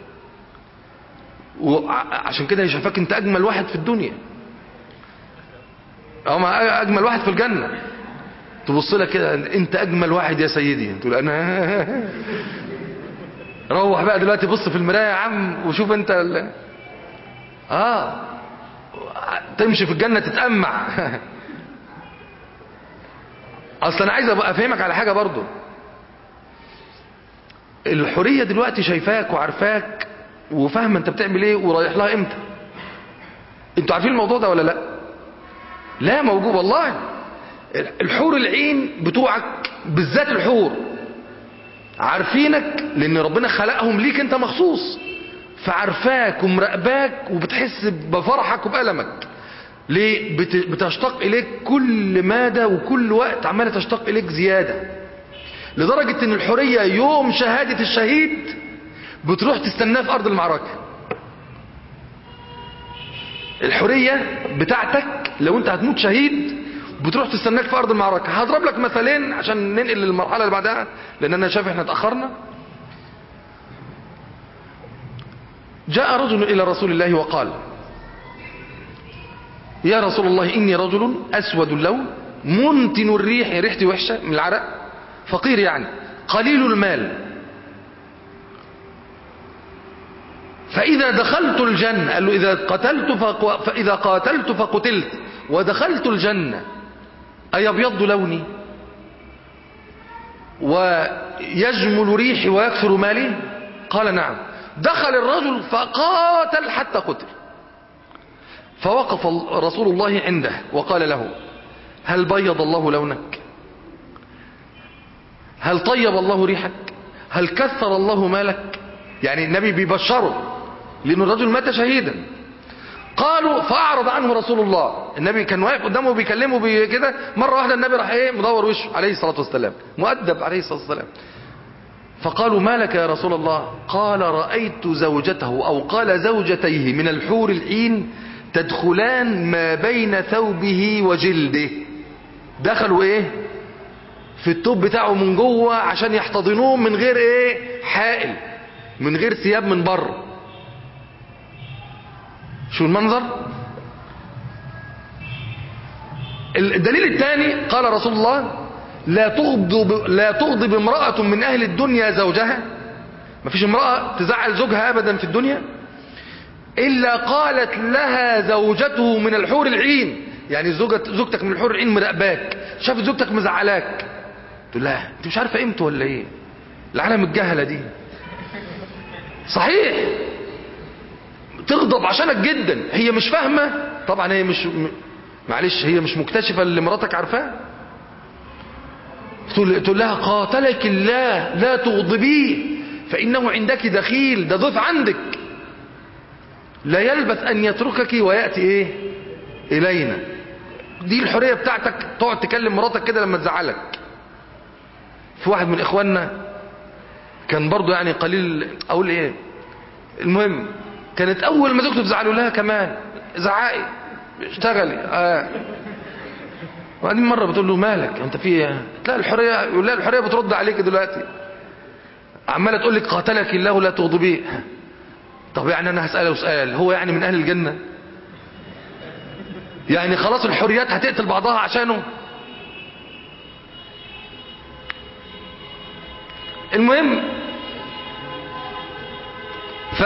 وعشان كده هي شايفاك انت اجمل واحد في الدنيا او ما اجمل واحد في الجنه تبص لك كده انت اجمل واحد يا سيدي تقول انا روح بقى دلوقتي بص في المرايه يا عم وشوف انت ال... اه تمشي في الجنه تتأمع اصل انا عايز ابقى افهمك على حاجه برضو الحوريه دلوقتي شايفاك وعارفاك وفاهمه انت بتعمل ايه ورايح لها امتى انتوا عارفين الموضوع ده ولا لا لا موجود والله الحور العين بتوعك بالذات الحور عارفينك لان ربنا خلقهم ليك انت مخصوص فعارفاك ومراقباك وبتحس بفرحك وبألمك ليه بت- بتشتاق اليك كل مادة وكل وقت عمالة تشتاق اليك زيادة لدرجة ان الحورية يوم شهادة الشهيد بتروح تستناه في ارض المعركة الحورية بتاعتك لو انت هتموت شهيد بتروح تستناك في ارض المعركة هضرب لك مثالين عشان ننقل للمرحلة اللي بعدها لان انا شايف احنا اتأخرنا جاء رجل الى رسول الله وقال يا رسول الله إني رجل أسود اللون منتن الريح ريحتي وحشة من العرق فقير يعني قليل المال فإذا دخلت الجنة قال له إذا قتلت فق... فإذا قاتلت فقتلت ودخلت الجنة أيبيض لوني ويجمل ريحي ويكثر مالي قال نعم دخل الرجل فقاتل حتى قتل فوقف رسول الله عنده وقال له هل بيض الله لونك هل طيب الله ريحك هل كثر الله مالك يعني النبي بيبشره لأن الرجل مات شهيدا قالوا فأعرض عنه رسول الله النبي كان واقف قدامه بيكلمه بي كده مرة واحدة النبي راح ايه مدور وشه عليه الصلاة والسلام مؤدب عليه الصلاة والسلام فقالوا ما لك يا رسول الله قال رأيت زوجته أو قال زوجتيه من الحور العين تدخلان ما بين ثوبه وجلده دخلوا ايه في التوب بتاعه من جوه عشان يحتضنوه من غير ايه حائل من غير ثياب من بره شو المنظر الدليل الثاني قال رسول الله لا تغضب لا تغضب امرأة من أهل الدنيا زوجها ما فيش امرأة تزعل زوجها أبدا في الدنيا إلا قالت لها زوجته من الحور العين يعني زوجة زوجتك من الحور العين مراقباك شافت زوجتك مزعلاك تقول لها انت مش عارفه قيمته ولا ايه العالم الجهله دي صحيح تغضب عشانك جدا هي مش فاهمه طبعا هي مش م- معلش هي مش مكتشفه اللي مراتك عارفاه تقول تقول لها قاتلك الله لا تغضبيه فانه عندك دخيل ده ضيف عندك لا يلبث ان يتركك وياتي ايه الينا دي الحريه بتاعتك تقعد تكلم مراتك كده لما تزعلك في واحد من اخواننا كان برضو يعني قليل اقول ايه المهم كانت اول ما زوجته تزعله لها كمان زعقي اشتغلي اه وبعدين مره بتقول له مالك انت في ايه لا الحريه يقول لها الحريه بترد عليك دلوقتي عماله تقول لك قاتلك الله لا تغضبيه طب يعني انا هساله سؤال هو يعني من اهل الجنه يعني خلاص الحريات هتقتل بعضها عشانه المهم ف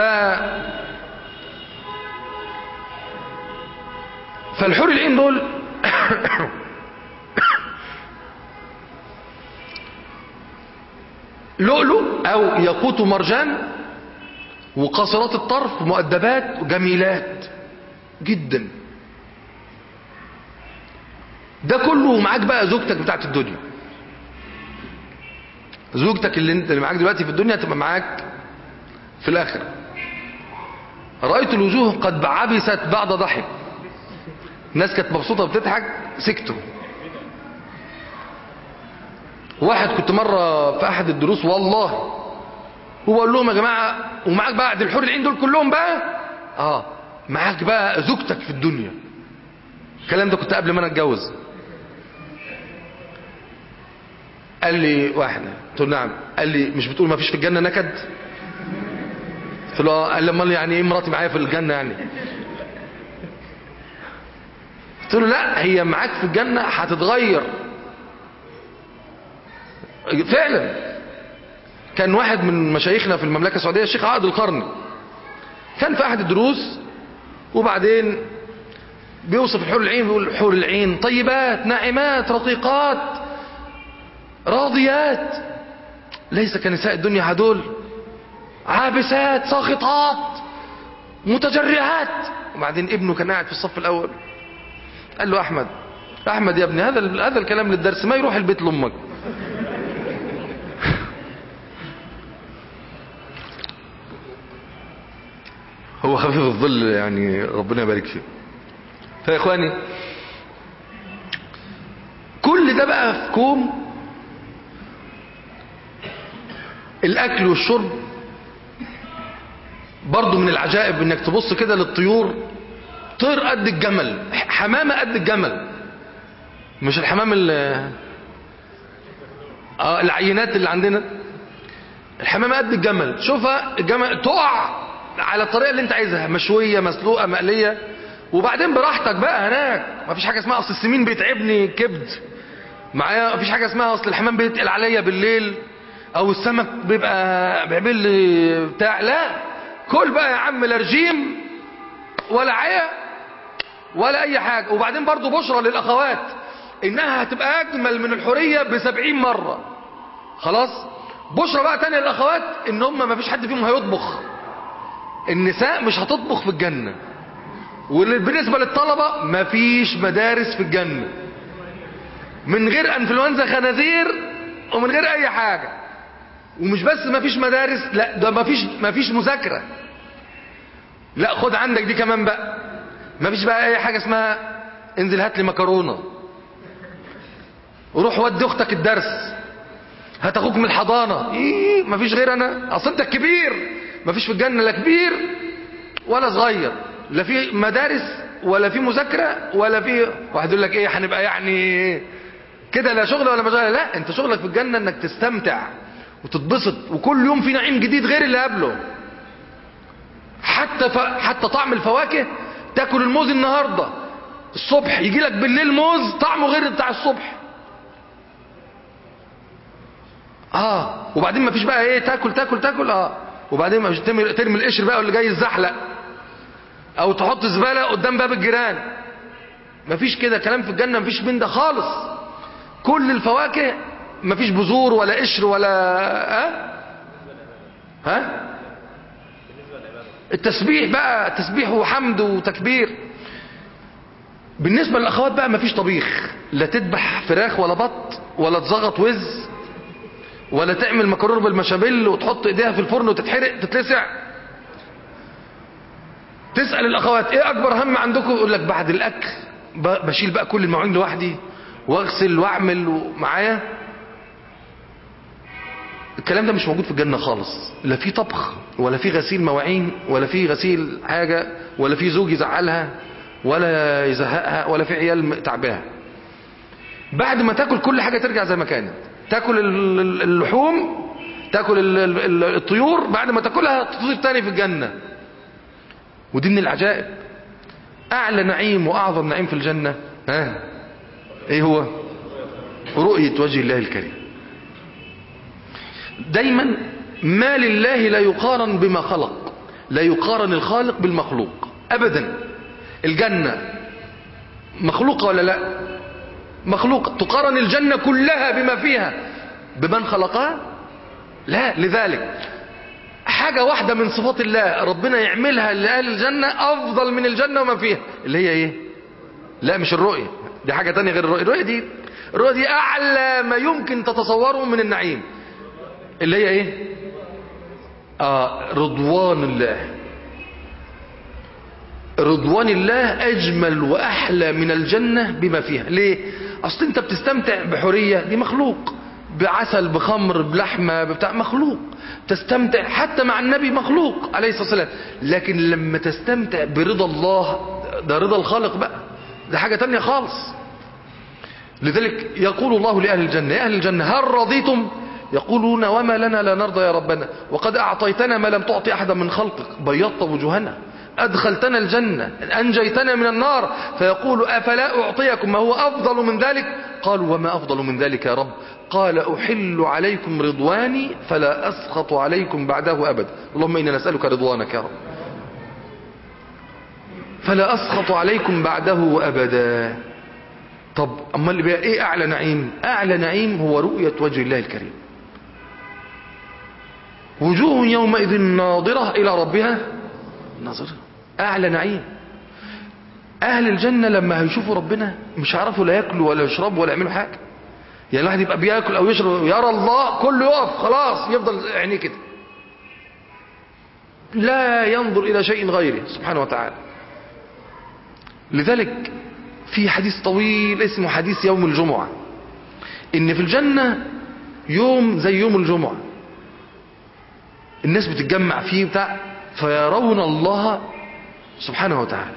فالحور العين دول لؤلؤ او ياقوت مرجان وقاصرات الطرف مؤدبات جميلات جدا ده كله معاك بقى زوجتك بتاعت الدنيا زوجتك اللي انت اللي معاك دلوقتي في الدنيا تبقى معاك في الاخره رايت الوجوه قد عبست بعد ضحك الناس كانت مبسوطه بتضحك سكتوا واحد كنت مره في احد الدروس والله وبقول لهم يا جماعه ومعاك بقى دي الحور العين دول كلهم بقى اه معاك بقى زوجتك في الدنيا الكلام ده كنت قبل ما انا اتجوز قال لي واحد قلت له نعم قال لي مش بتقول ما فيش في الجنه نكد قلت له اه قال لي امال يعني ايه مراتي معايا في الجنه يعني قلت له لا هي معاك في الجنه هتتغير فعلا كان واحد من مشايخنا في المملكه السعوديه الشيخ عقد القرني كان في احد الدروس وبعدين بيوصف الحور العين بيقول حور العين طيبات ناعمات رقيقات راضيات ليس كنساء الدنيا هدول عابسات ساخطات متجرعات وبعدين ابنه كان قاعد في الصف الاول قال له احمد احمد يا ابني هذا هذا الكلام للدرس ما يروح البيت لامك هو خفيف الظل يعني ربنا يبارك فيه فيا اخواني كل ده بقى في كوم الاكل والشرب برضو من العجائب انك تبص كده للطيور طير قد الجمل حمامة قد الجمل مش الحمام ال اه العينات اللي عندنا الحمامة قد الجمل شوفها الجمل تقع على الطريقة اللي انت عايزها مشوية مسلوقة مقلية وبعدين براحتك بقى هناك مفيش حاجة اسمها اصل السمين بيتعبني كبد معايا مفيش حاجة اسمها اصل الحمام بيتقل عليا بالليل او السمك بيبقى بيعمل لي بتاع لا كل بقى يا عم لا رجيم ولا عيا ولا اي حاجة وبعدين برضو بشرى للاخوات انها هتبقى اجمل من الحورية بسبعين مرة خلاص بشرى بقى تانية للاخوات ان هم ما فيش حد فيهم هيطبخ النساء مش هتطبخ في الجنة وبالنسبة للطلبة مفيش مدارس في الجنة من غير انفلونزا خنازير ومن غير اي حاجة ومش بس مفيش مدارس لا ده مفيش مفيش مذاكرة لا خد عندك دي كمان بقى مفيش بقى اي حاجة اسمها انزل هات لي مكرونة وروح ودي اختك الدرس هات اخوك من الحضانة ايه مفيش غير انا اصل انت الكبير مفيش في الجنة لا كبير ولا صغير لا في مدارس ولا في مذاكرة ولا في واحد يقول لك ايه هنبقى يعني كده لا شغل ولا مشغله لا انت شغلك في الجنة انك تستمتع وتتبسط وكل يوم في نعيم جديد غير اللي قبله حتى ف... حتى طعم الفواكه تاكل الموز النهارده الصبح يجي لك بالليل موز طعمه غير بتاع الصبح اه وبعدين ما فيش بقى ايه تاكل تاكل تاكل اه وبعدين مش ترمي ترمي القشر بقى واللي جاي الزحلق او تحط زباله قدام باب الجيران مفيش كده كلام في الجنه مفيش من ده خالص كل الفواكه مفيش بذور ولا قشر ولا ها ها التسبيح بقى تسبيح وحمد وتكبير بالنسبه للاخوات بقى مفيش طبيخ لا تذبح فراخ ولا بط ولا تزغط وز ولا تعمل مكرونه بالمشابيل وتحط ايديها في الفرن وتتحرق تتلسع تسال الاخوات ايه اكبر هم عندكم يقول لك بعد الاكل ب- بشيل بقى كل المواعين لوحدي واغسل واعمل معايا الكلام ده مش موجود في الجنه خالص لا في طبخ ولا في غسيل مواعين ولا في غسيل حاجه ولا في زوج يزعلها ولا يزهقها ولا في عيال تعباها بعد ما تاكل كل حاجه ترجع زي ما كانت تاكل ال- ال- اللحوم تاكل ال- ال- ال- الطيور بعد ما تاكلها تطير تاني في الجنه ودي من العجائب اعلى نعيم واعظم نعيم في الجنه ها ايه هو رؤيه وجه الله الكريم دايما ما لله لا يقارن بما خلق لا يقارن الخالق بالمخلوق ابدا الجنه مخلوقه ولا لا مخلوقه تقارن الجنه كلها بما فيها بمن خلقها لا لذلك حاجة واحدة من صفات الله ربنا يعملها لأهل الجنة أفضل من الجنة وما فيها اللي هي إيه لا مش الرؤية دي حاجة تانية غير الرؤية الرؤية دي الرؤية دي أعلى ما يمكن تتصوره من النعيم اللي هي إيه آه رضوان الله رضوان الله أجمل وأحلى من الجنة بما فيها ليه أصل أنت بتستمتع بحرية دي مخلوق بعسل بخمر بلحمة بتاع مخلوق تستمتع حتى مع النبي مخلوق عليه الصلاة والسلام لكن لما تستمتع برضا الله ده رضا الخالق بقى ده حاجة تانية خالص لذلك يقول الله لأهل الجنة يا أهل الجنة هل رضيتم يقولون وما لنا لا نرضى يا ربنا وقد أعطيتنا ما لم تعطي أحدا من خلقك بيضت وجوهنا أدخلتنا الجنة أنجيتنا من النار فيقول أفلا أعطيكم ما هو أفضل من ذلك قالوا وما أفضل من ذلك يا رب قال أحل عليكم رضواني فلا أسخط عليكم بعده أبدا اللهم إنا نسألك رضوانك يا رب فلا أسخط عليكم بعده أبدا طب أما اللي بقى إيه أعلى نعيم أعلى نعيم هو رؤية وجه الله الكريم وجوه يومئذ ناظرة إلى ربها ناظرة أعلى نعيم أهل الجنة لما هيشوفوا ربنا مش هيعرفوا لا ياكلوا ولا يشربوا ولا يعملوا حاجة يعني الواحد يبقى بياكل أو يشرب يرى الله كله يقف خلاص يفضل عينيه كده لا ينظر إلى شيء غيره سبحانه وتعالى لذلك في حديث طويل اسمه حديث يوم الجمعة إن في الجنة يوم زي يوم الجمعة الناس بتتجمع فيه بتاع فيرون الله سبحانه وتعالى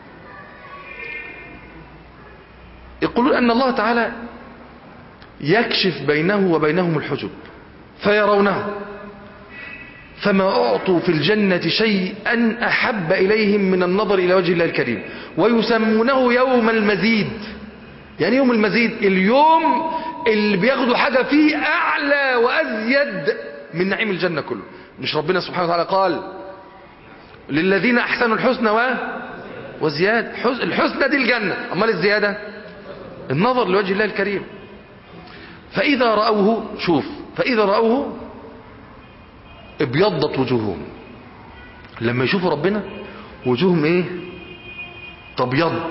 يقولون أن الله تعالى يكشف بينه وبينهم الحجب فيرونه فما أعطوا في الجنة شيئا أحب إليهم من النظر إلى وجه الله الكريم ويسمونه يوم المزيد يعني يوم المزيد اليوم اللي بياخدوا حاجة فيه أعلى وأزيد من نعيم الجنة كله مش ربنا سبحانه وتعالى قال للذين أحسنوا الحسنى و... وزيادة حس... الحسنى دي الجنة أمال الزيادة النظر لوجه الله الكريم فإذا رأوه شوف فإذا رأوه ابيضت وجوههم لما يشوفوا ربنا وجوههم ايه تبيض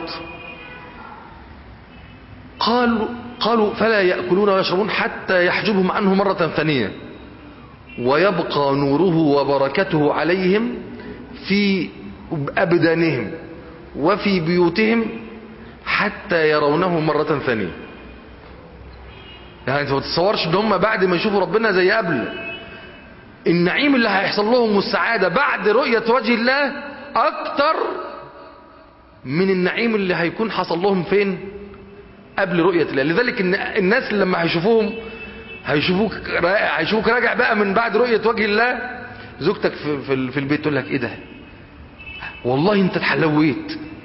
قالوا قالوا فلا يأكلون ويشربون حتى يحجبهم عنه مرة ثانية ويبقى نوره وبركته عليهم في أبدانهم وفي بيوتهم حتى يرونه مرة ثانية يعني انت ما تتصورش ان هم بعد ما يشوفوا ربنا زي قبل النعيم اللي هيحصل لهم والسعادة بعد رؤية وجه الله اكتر من النعيم اللي هيكون حصل لهم فين قبل رؤية الله لذلك الناس اللي لما هيشوفوهم هيشوفوك هيشوفوك راجع بقى من بعد رؤية وجه الله زوجتك في, في, في البيت تقول لك ايه ده والله انت اتحلويت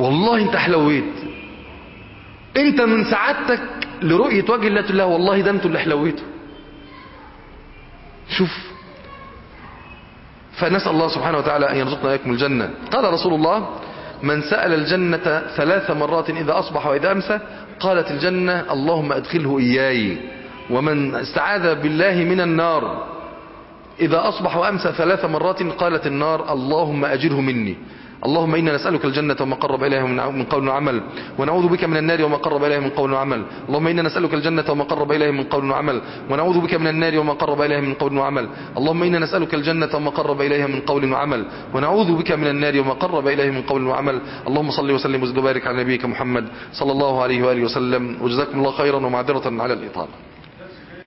والله انت حلويت انت من سعادتك لرؤية وجه الله تقول له والله ده انتوا اللي حلويتوا شوف فنسأل الله سبحانه وتعالى أن يرزقنا إياكم الجنة قال رسول الله من سأل الجنة ثلاث مرات إذا أصبح وإذا أمسى قالت الجنة اللهم أدخله إياي ومن استعاذ بالله من النار إذا أصبح وأمسى ثلاث مرات قالت النار اللهم أجره مني اللهم إنا نسألك الجنة وما قرب إليها من من قول وعمل ونعوذ بك من النار وما قرب إليها من قول وعمل اللهم إنا نسألك الجنة وما قرب إليها من قول وعمل ونعوذ بك من النار وما قرب إليها من قول وعمل اللهم إنا نسألك الجنة وما قرب إليها من قول وعمل ونعوذ بك من النار وما قرب إليها من قول وعمل اللهم صل وسلم وزد وبارك على نبيك محمد صلى الله عليه وآله وسلم وجزاكم الله خيرا ومعذرة على الإطالة